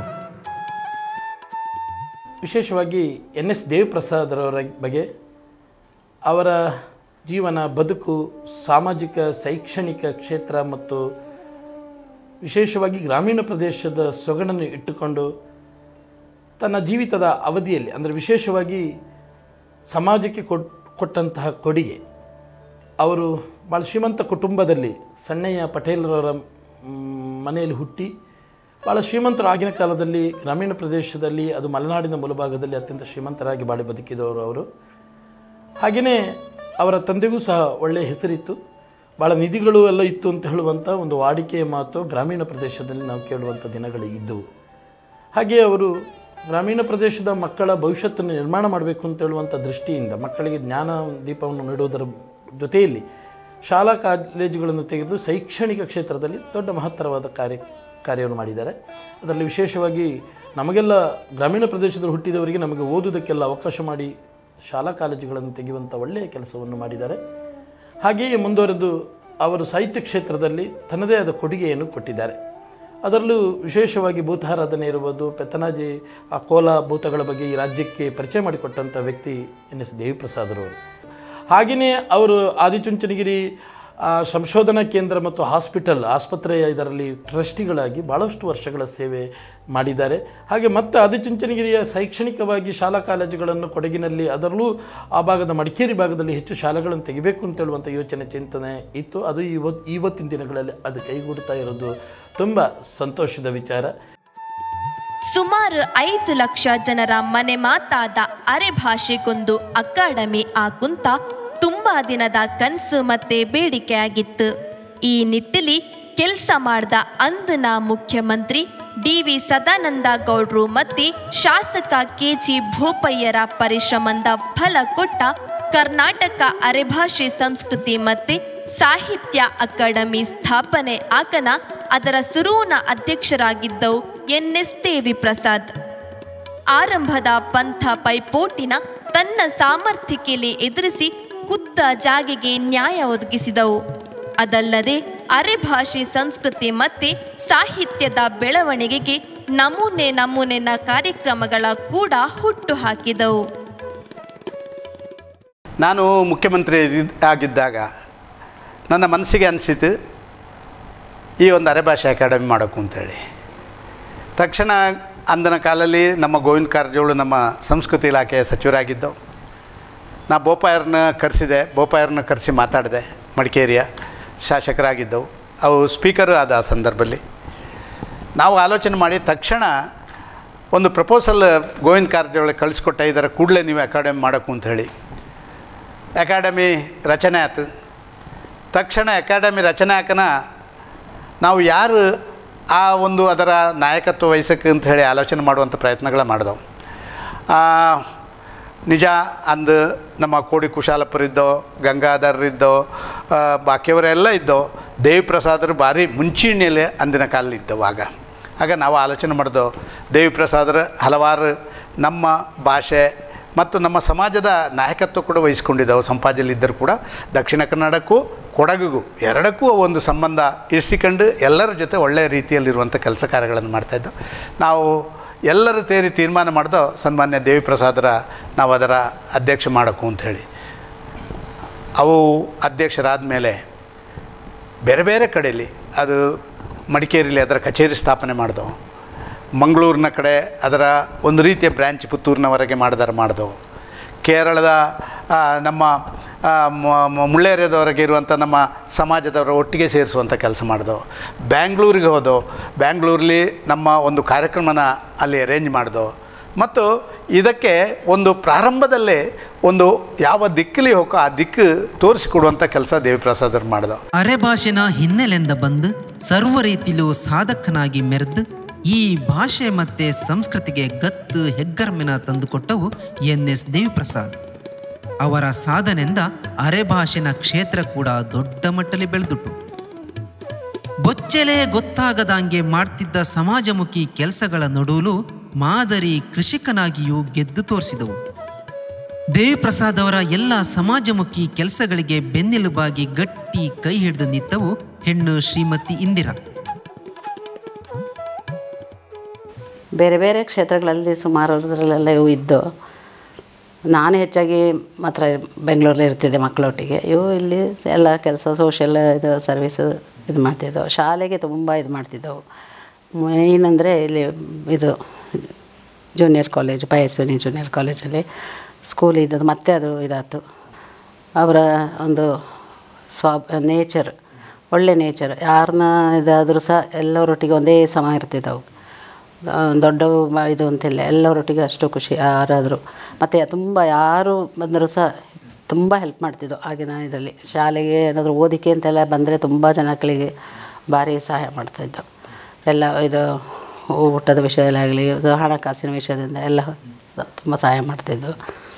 ವಿಶೇಷವಾಗಿ ಎನ್ ಎಸ್ ದೇವಪ್ರಸಾದರವರ ಬಗ್ಗೆ ಅವರ ಜೀವನ ಬದುಕು ಸಾಮಾಜಿಕ ಶೈಕ್ಷಣಿಕ ಕ್ಷೇತ್ರ ಮತ್ತು ವಿಶೇಷವಾಗಿ ಗ್ರಾಮೀಣ ಪ್ರದೇಶದ ಸೊಗಡನ್ನು ಇಟ್ಟುಕೊಂಡು ತನ್ನ ಜೀವಿತದ ಅವಧಿಯಲ್ಲಿ ಅಂದರೆ ವಿಶೇಷವಾಗಿ ಸಮಾಜಕ್ಕೆ ಕೊಟ್ ಕೊಟ್ಟಂತಹ ಕೊಡುಗೆ ಅವರು ಭಾಳ ಶ್ರೀಮಂತ ಕುಟುಂಬದಲ್ಲಿ ಸಣ್ಣಯ್ಯ ಪಟೇಲರವರ ಮ್, ಮನೆಯಲ್ಲಿ ಹುಟ್ಟಿ ಭಾಳ ಶ್ರೀಮಂತರು ಆಗಿನ ಕಾಲದಲ್ಲಿ ಗ್ರಾಮೀಣ ಪ್ರದೇಶದಲ್ಲಿ ಅದು ಮಲೆನಾಡಿನ ಮೂಲಭಾಗದಲ್ಲಿ ಅತ್ಯಂತ ಶ್ರೀಮಂತರಾಗಿ ಬಾಳಿ ಬದುಕಿದವರು ಅವರು ಹಾಗೆಯೇ ಅವರ ತಂದೆಗೂ ಸಹ ಒಳ್ಳೆಯ ಹೆಸರಿತ್ತು ಭಾಳ ನಿಧಿಗಳು ಎಲ್ಲ ಇತ್ತು ಅಂತ ಹೇಳುವಂಥ ಒಂದು ವಾಡಿಕೆಯ ಮಾತು ಗ್ರಾಮೀಣ ಪ್ರದೇಶದಲ್ಲಿ ನಾವು ಕೇಳುವಂಥ ದಿನಗಳು ಇದ್ದವು ಹಾಗೆ ಅವರು ಗ್ರಾಮೀಣ ಪ್ರದೇಶದ ಮಕ್ಕಳ ಭವಿಷ್ಯತ್ತನ್ನು ನಿರ್ಮಾಣ ಮಾಡಬೇಕು ಅಂತ ಹೇಳುವಂಥ ದೃಷ್ಟಿಯಿಂದ ಮಕ್ಕಳಿಗೆ ಜ್ಞಾನ ದೀಪವನ್ನು ನೀಡುವುದರ ಜೊತೆಯಲ್ಲಿ ಶಾಲಾ ಕಾಲೇಜುಗಳನ್ನು ತೆಗೆದು ಶೈಕ್ಷಣಿಕ ಕ್ಷೇತ್ರದಲ್ಲಿ ದೊಡ್ಡ ಮಹತ್ತರವಾದ ಕಾರ್ಯ ಕಾರ್ಯವನ್ನು ಮಾಡಿದ್ದಾರೆ ಅದರಲ್ಲಿ ವಿಶೇಷವಾಗಿ ನಮಗೆಲ್ಲ ಗ್ರಾಮೀಣ ಪ್ರದೇಶದಲ್ಲಿ ಹುಟ್ಟಿದವರಿಗೆ ನಮಗೆ ಓದುವುದಕ್ಕೆಲ್ಲ ಅವಕಾಶ ಮಾಡಿ ಶಾಲಾ ಕಾಲೇಜುಗಳನ್ನು ತೆಗೆಯುವಂಥ ಒಳ್ಳೆಯ ಕೆಲಸವನ್ನು ಮಾಡಿದ್ದಾರೆ ಹಾಗೆಯೇ ಮುಂದುವರೆದು ಅವರು ಸಾಹಿತ್ಯ ಕ್ಷೇತ್ರದಲ್ಲಿ ತನ್ನದೇ ಆದ ಕೊಡುಗೆಯನ್ನು ಕೊಟ್ಟಿದ್ದಾರೆ ಅದರಲ್ಲೂ ವಿಶೇಷವಾಗಿ ಭೂತಾರಾಧನೆ ಇರುವುದು ಪೆತ್ತನಾಜಿ ಆ ಕೋಲ ಭೂತಗಳ ಬಗ್ಗೆ ಈ ರಾಜ್ಯಕ್ಕೆ ಪರಿಚಯ ಮಾಡಿಕೊಟ್ಟಂಥ ವ್ಯಕ್ತಿ ಎನ್ ಎಸ್ ದೇವಿಪ್ರಸಾದರವರು ಹಾಗೆಯೇ ಅವರು ಆದಿಚುಂಚನಗಿರಿ ಆ, ಸಂಶೋಧನಾ ಕೇಂದ್ರ ಮತ್ತು ಹಾಸ್ಪಿಟಲ್ ಆಸ್ಪತ್ರೆಯ ಇದರಲ್ಲಿ ಟ್ರಸ್ಟಿಗಳಾಗಿ ಭಾಳಷ್ಟು ವರ್ಷಗಳ ಸೇವೆ ಮಾಡಿದ್ದಾರೆ ಹಾಗೆ ಮತ್ತೆ ಆದಿಚುಂಚನಗಿರಿಯ ಶೈಕ್ಷಣಿಕವಾಗಿ ಶಾಲಾ ಕಾಲೇಜುಗಳನ್ನು ಕೊಡಗಿನಲ್ಲಿ ಅದರಲ್ಲೂ ಆ ಭಾಗದ ಮಡಿಕೇರಿ ಭಾಗದಲ್ಲಿ ಹೆಚ್ಚು ಶಾಲೆಗಳನ್ನು ತೆಗಿಬೇಕು ಅಂತ ಹೇಳುವಂಥ ಯೋಚನೆ ಚಿಂತನೆ ಇತ್ತು ಅದು ಇವತ್ತು ಇವತ್ತಿನ ದಿನಗಳಲ್ಲಿ ಅದು ಕೈಗೂಡ್ತಾ ಇರೋದು ತುಂಬ ಸಂತೋಷದ ವಿಚಾರ
ಸುಮಾರು ಐದು ಲಕ್ಷ ಜನರ ಮನೆ ಮಾತಾದ ಅರೆ ಭಾಷೆಗೊಂದು ಅಕಾಡೆಮಿ ಆಗುಂತ ತುಂಬಾ ದಿನದ ಕನಸು ಮತ್ತೆ ಬೇಡಿಕೆ ಆಗಿತ್ತು ಈ ನಿಟ್ಟಿಲಿ ಕೆಲಸ ಮಾಡಿದ ಅಂದಿನ ಮುಖ್ಯಮಂತ್ರಿ ಡಿ ವಿ ಸದಾನಂದ ಗೌಡ್ರು ಮತ್ತೆ ಶಾಸಕ ಕೆ ಜಿ ಭೂಪಯ್ಯರ ಪರಿಶ್ರಮದ ಫಲ ಕೊಟ್ಟ ಕರ್ನಾಟಕ ಅರೆಭಾಷೆ ಸಂಸ್ಕೃತಿ ಮತ್ತೆ ಸಾಹಿತ್ಯ ಅಕಾಡೆಮಿ ಸ್ಥಾಪನೆ ಆಕನ ಅದರ ಸುರೂನ ಅಧ್ಯಕ್ಷರಾಗಿದ್ದವು ಎನ್ ಎಸ್ ದೇವಿ ಪ್ರಸಾದ್ ಆರಂಭದ ಪಂಥ ಪೈಪೋಟಿನ ತನ್ನ ಸಾಮರ್ಥ್ಯಕ್ಕೆಲೆ ಎದುರಿಸಿ ಕುತ್ತ ಜಾಗೆಗೆ ನ್ಯಾಯ ಒದಗಿಸಿದವು ಅದಲ್ಲದೆ ಅರೆಭಾಷೆ ಸಂಸ್ಕೃತಿ ಮತ್ತೆ ಸಾಹಿತ್ಯದ ಬೆಳವಣಿಗೆಗೆ ನಮೂನೆ ನಮೂನೆನ ಕಾರ್ಯಕ್ರಮಗಳ ಕೂಡ ಹುಟ್ಟು ಹಾಕಿದವು
ನಾನು ಮುಖ್ಯಮಂತ್ರಿ ಇದ್- ಆಗಿದ್ದಾಗ ನನ್ನ ಮನಸ್ಸಿಗೆ ಅನಿಸಿತು ಈ ಒಂದು ಅರೆಭಾಷೆ ಅಕಾಡೆಮಿ ಮಾಡೋಕು ಅಂತೇಳಿ ತಕ್ಷಣ ಅಂದಿನ ಕಾಲದಲ್ಲಿ ನಮ್ಮ ಗೋವಿಂದ ಕಾರಜೋಳು ನಮ್ಮ ಸಂಸ್ಕೃತಿ ಇಲಾಖೆಯ ಸಚಿವರಾಗಿದ್ದವು ನಾ ಬೋಪಾಯರ್ನ ಕರೆಸಿದೆ ಬೋಪಾಯರ್ನ ಕರೆಸಿ ಮಾತಾಡಿದೆ ಮಡಿಕೇರಿಯ ಶಾಸಕರಾಗಿದ್ದವು ಅವು ಸ್ಪೀಕರು ಆದ ಆ ಸಂದರ್ಭದಲ್ಲಿ ನಾವು ಆಲೋಚನೆ ಮಾಡಿ ತಕ್ಷಣ ಒಂದು ಪ್ರಪೋಸಲ್ ಗೋವಿಂದ ಕಾರಜೋಳಿಗೆ ಕಳಿಸ್ಕೊಟ್ಟ ಇದರ ಕೂಡಲೇ ನೀವು ಅಕಾಡೆಮಿ ಮಾಡೋಕು ಅಂತ ಹೇಳಿ ಅಕಾಡೆಮಿ ರಚನೆ ಆಯ್ತು ತಕ್ಷಣ ಅಕಾಡೆಮಿ ರಚನೆ ಹಾಕನ ನಾವು ಯಾರು ಆ ಒಂದು ಅದರ ನಾಯಕತ್ವ ವಹಿಸಕ್ಕೆ ಅಂತ ಹೇಳಿ ಆಲೋಚನೆ ಮಾಡುವಂಥ ಪ್ರಯತ್ನಗಳ ಮಾಡಿದವು ನಿಜ ಅಂದು ನಮ್ಮ ಕೋಡಿ ಕುಶಾಲಪುರಿದ್ದೋ ಗಂಗಾಧರರಿದ್ದೋ ಆ, ಬಾಕಿಯವರೆಲ್ಲ ಇದ್ದೋ ದೇವಿ ಪ್ರಸಾದರು ಭಾರಿ ಮುಂಚೂಣಿಯಲ್ಲಿ ಅಂದಿನ ಕಾಲದಲ್ಲಿ ಇದ್ದವು ಆಗ ಆಗ ನಾವು ಆಲೋಚನೆ ಮಾಡಿದೋ ದೇವಿ ಪ್ರಸಾದರ ಹಲವಾರು ನಮ್ಮ ಭಾಷೆ ಮತ್ತು ನಮ್ಮ ಸಮಾಜದ ನಾಯಕತ್ವ ಕೂಡ ವಹಿಸ್ಕೊಂಡಿದ್ದವು ಸಂಪಾಜಲ್ಲಿ ಇದ್ದರೂ ಕೂಡ ದಕ್ಷಿಣ ಕನ್ನಡಕ್ಕೂ ಕೊಡಗಿಗೂ ಎರಡಕ್ಕೂ ಒಂದು ಸಂಬಂಧ ಇರಿಸಿಕೊಂಡು ಎಲ್ಲರ ಜೊತೆ ಒಳ್ಳೆಯ ರೀತಿಯಲ್ಲಿರುವಂಥ ಕೆಲಸ ಕಾರ್ಯಗಳನ್ನು ಮಾಡ್ತಾಯಿದ್ದೋ ನಾವು ಎಲ್ಲರೂ ಸೇರಿ ತೀರ್ಮಾನ ಮಾಡ್ದೋ ಸನ್ಮಾನ್ಯ ದೇವಿ ಪ್ರಸಾದರ ನಾವು ಅದರ ಅಧ್ಯಕ್ಷ ಮಾಡೋಕು ಅಂಥೇಳಿ ಅವು ಅಧ್ಯಕ್ಷರಾದ ಮೇಲೆ ಬೇರೆ ಬೇರೆ ಕಡೆಯಲ್ಲಿ ಅದು ಮಡಿಕೇರಿಲಿ ಅದರ ಕಚೇರಿ ಸ್ಥಾಪನೆ ಮಾಡ್ದವು ಮಂಗಳೂರಿನ ಕಡೆ ಅದರ ಒಂದು ರೀತಿಯ ಬ್ರ್ಯಾಂಚ್ ಪುತ್ತೂರಿನವರೆಗೆ ಮಾಡಿದಾರೆ ಮಾಡ್ದವು ಕೇರಳದ ಆ, ನಮ್ಮ ಆ, ಮ- ಮ- ಮುಳ್ಳೇರಿಯಾದವರೆಗೆ ಇರುವಂಥ ನಮ್ಮ ಸಮಾಜದವರ ಒಟ್ಟಿಗೆ ಸೇರಿಸುವಂಥ ಕೆಲಸ ಮಾಡಿದವು ಬ್ಯಾಂಗ್ಳೂರಿಗೆ ಹೋದೋ ಬ್ಯಾಂಗ್ಳೂರಲ್ಲಿ ನಮ್ಮ ಒಂದು ಕಾರ್ಯಕ್ರಮನ ಅಲ್ಲಿ ಅರೇಂಜ್ ಮಾಡ್ದೋ ಮತ್ತು ಇದಕ್ಕೆ ಒಂದು ಪ್ರಾರಂಭದಲ್ಲೇ ಒಂದು ಯಾವ ದಿಕ್ಕಲ್ಲಿ ಹೋಗೋ ಆ ದಿಕ್ಕು ತೋರಿಸಿಕೊಡುವಂಥ ಕೆಲಸ ದೇವಿಪ್ರಸಾದರು ಮಾಡಿದವು
ಅರೆಭಾಷೆನ ಹಿನ್ನೆಲೆಯಿಂದ ಬಂದು ಸರ್ವ ರೀತಿಲೂ ಸಾಧಕನಾಗಿ ಮೆರೆದು ಈ ಭಾಷೆ ಮತ್ತೆ ಸಂಸ್ಕೃತಿಗೆ ಗತ್ತು ಹೆಗ್ಗರ್ಮೆನ ತಂದುಕೊಟ್ಟವು ಎನ್ ಎಸ್ ದೇವಿಪ್ರಸಾದ್ ಅವರ ಸಾಧನೆಯಿಂದ ಅರೆಭಾಷೆನ ಕ್ಷೇತ್ರ ಕೂಡ ದೊಡ್ಡ ಮಟ್ಟದಲ್ಲಿ ಬೆಳೆದುಟ್ಟು ಬೊಚ್ಚೆಲೆ ಗೊತ್ತಾಗದಂಗೆ ಮಾಡ್ತಿದ್ದ ಸಮಾಜಮುಖಿ ಕೆಲಸಗಳ ನಡುವಲು ಮಾದರಿ ಕೃಷಿಕನಾಗಿಯೂ ಗೆದ್ದು ತೋರಿಸಿದವು ದೇವಿಪ್ರಸಾದ್ ಅವರ ಎಲ್ಲ ಸಮಾಜಮುಖಿ ಕೆಲಸಗಳಿಗೆ ಬೆನ್ನೆಲುಬಾಗಿ ಗಟ್ಟಿ ಕೈ ಹಿಡಿದು ನಿಂತವು ಹೆಣ್ಣು ಶ್ರೀಮತಿ ಇಂದಿರಾ
ಬೇರೆ ಬೇರೆ ಕ್ಷೇತ್ರಗಳಲ್ಲಿ ಸುಮಾರು ಅದರಲ್ಲೆಲ್ಲ ಇವು ಇದ್ದು ನಾನು ಹೆಚ್ಚಾಗಿ ಮಾತ್ರ ಬೆಂಗಳೂರಲ್ಲಿ ಇರ್ತಿದ್ದೆ ಮಕ್ಕಳೊಟ್ಟಿಗೆ ಇವು ಇಲ್ಲಿ ಎಲ್ಲ ಕೆಲಸ ಸೋಷಿಯಲ್ ಇದು ಸರ್ವಿಸ್ ಇದು ಮಾಡ್ತಿದ್ದವು ಶಾಲೆಗೆ ತುಂಬ ಇದು ಮಾಡ್ತಿದ್ದವು ಮೇಯ್ನ್ ಅಂದರೆ ಇಲ್ಲಿ ಇದು ಜೂನಿಯರ್ ಕಾಲೇಜ್ ಪಯಸ್ವಿನಿ ಜೂನಿಯರ್ ಕಾಲೇಜಲ್ಲಿ ಸ್ಕೂಲ್ ಇದ್ದದ್ದು ಮತ್ತೆ ಅದು ಇದಾಯ್ತು ಅವರ ಒಂದು ಸ್ವ ನೇಚರ್ ಒಳ್ಳೆ ನೇಚರ್ ಯಾರನ್ನ ಇದಾದರೂ ಸಹ ಎಲ್ಲರೊಟ್ಟಿಗೆ ಒಂದೇ ಸಮ ಇರ್ತಿದ್ದವು ಆ, ದೊಡ್ಡವು ಮ- ಇದು ಅಂತಿಲ್ಲ ಎಲ್ಲರೊಟ್ಟಿಗೆ ಅಷ್ಟು ಖುಷಿ ಯಾರಾದರೂ ಮತ್ತು ತುಂಬ ಯಾರು ಬಂದರೂ ಸಹ ತುಂಬ ಹೆಲ್ಪ್ ಮಾಡ್ತಿದ್ದವು ಆಗಿನ ಇದರಲ್ಲಿ ಶಾಲೆಗೆ ಏನಾದರೂ ಓದಿಕೆ ಅಂತೆಲ್ಲ ಬಂದರೆ ತುಂಬ ಜನಗಳಿಗೆ ಭಾರಿ ಸಹಾಯ ಮಾಡ್ತಾಯಿದ್ದು ಎಲ್ಲ ಇದು ಊಟದ ವಿಷಯದಲ್ಲಾಗಲಿ ಇದು ಹಣಕಾಸಿನ ವಿಷಯದಿಂದ ಎಲ್ಲ ಸ- ತುಂಬ ಸಹಾಯ ಮಾಡ್ತಿದ್ದು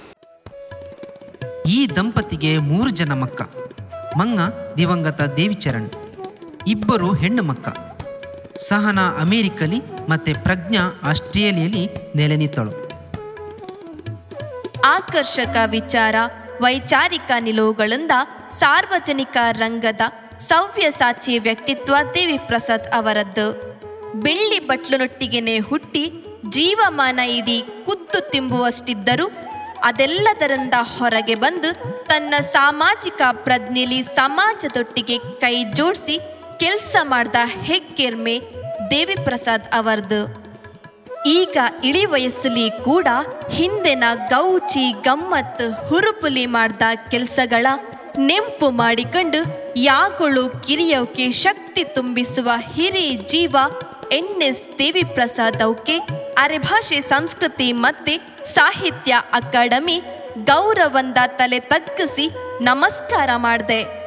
ಈ ದಂಪತಿಗೆ ಮೂರು ಜನ ಮಕ್ಕ ಮಂಗ ದಿವಂಗತ ದೇವಿಚರಣ್ ಇಬ್ಬರು ಹೆಣ್ಣು ಮಕ್ಕ ಸಹನಾ ಅಮೇರಿಕಲಿ ಮತ್ತೆ ಪ್ರಜ್ಞಾ ಆಸ್ಟ್ರೇಲಿಯಲ್ಲಿ ನೆಲೆ ನಿಂತಳು
ಆಕರ್ಷಕ ವಿಚಾರ ವೈಚಾರಿಕ ನಿಲುವುಗಳಿಂದ ಸಾರ್ವಜನಿಕ ರಂಗದ ಸವ್ಯಸಾಚಿ ವ್ಯಕ್ತಿತ್ವ ದೇವಿ ಪ್ರಸಾದ್ ಅವರದ್ದು ಬೆಳ್ಳಿ ಬಟ್ಲುನೊಟ್ಟಿಗೆನೆ ಹುಟ್ಟಿ ಜೀವಮಾನ ಇಡೀ ಕುತ್ತು ತಿಂಬುವಷ್ಟಿದ್ದರೂ ಅದೆಲ್ಲದರಿಂದ ಹೊರಗೆ ಬಂದು ತನ್ನ ಸಾಮಾಜಿಕ ಪ್ರಜ್ಞೆಲಿ ಸಮಾಜದೊಟ್ಟಿಗೆ ಕೈ ಜೋಡಿಸಿ ಕೆಲಸ ಮಾಡ್ದ ಹೆಗ್ಗೆರ್ಮೆ ದೇವಿ ಪ್ರಸಾದ್ ಅವರದು ಈಗ ಇಳಿ ವಯಸ್ಸಲ್ಲಿ ಕೂಡ ಹಿಂದೆನ ಗೌಚಿ ಗಮ್ಮತ್ ಹುರುಪುಲಿ ಮಾಡ್ದ ಕೆಲಸಗಳ ನೆಂಪು ಮಾಡಿಕೊಂಡು ಯಾಗಳು ಕಿರಿಯೋಕೆ ಶಕ್ತಿ ತುಂಬಿಸುವ ಹಿರಿ ಜೀವ ಎನ್ ಎಸ್ ದೇವಿ ಪ್ರಸಾದ್ ಅವಕ್ಕೆ ಅರೆಭಾಷೆ ಸಂಸ್ಕೃತಿ ಮತ್ತೆ ಸಾಹಿತ್ಯ ಅಕಾಡೆಮಿ ಗೌರವಂದ ತಲೆ ತಗ್ಗಿಸಿ ನಮಸ್ಕಾರ ಮಾಡಿದೆ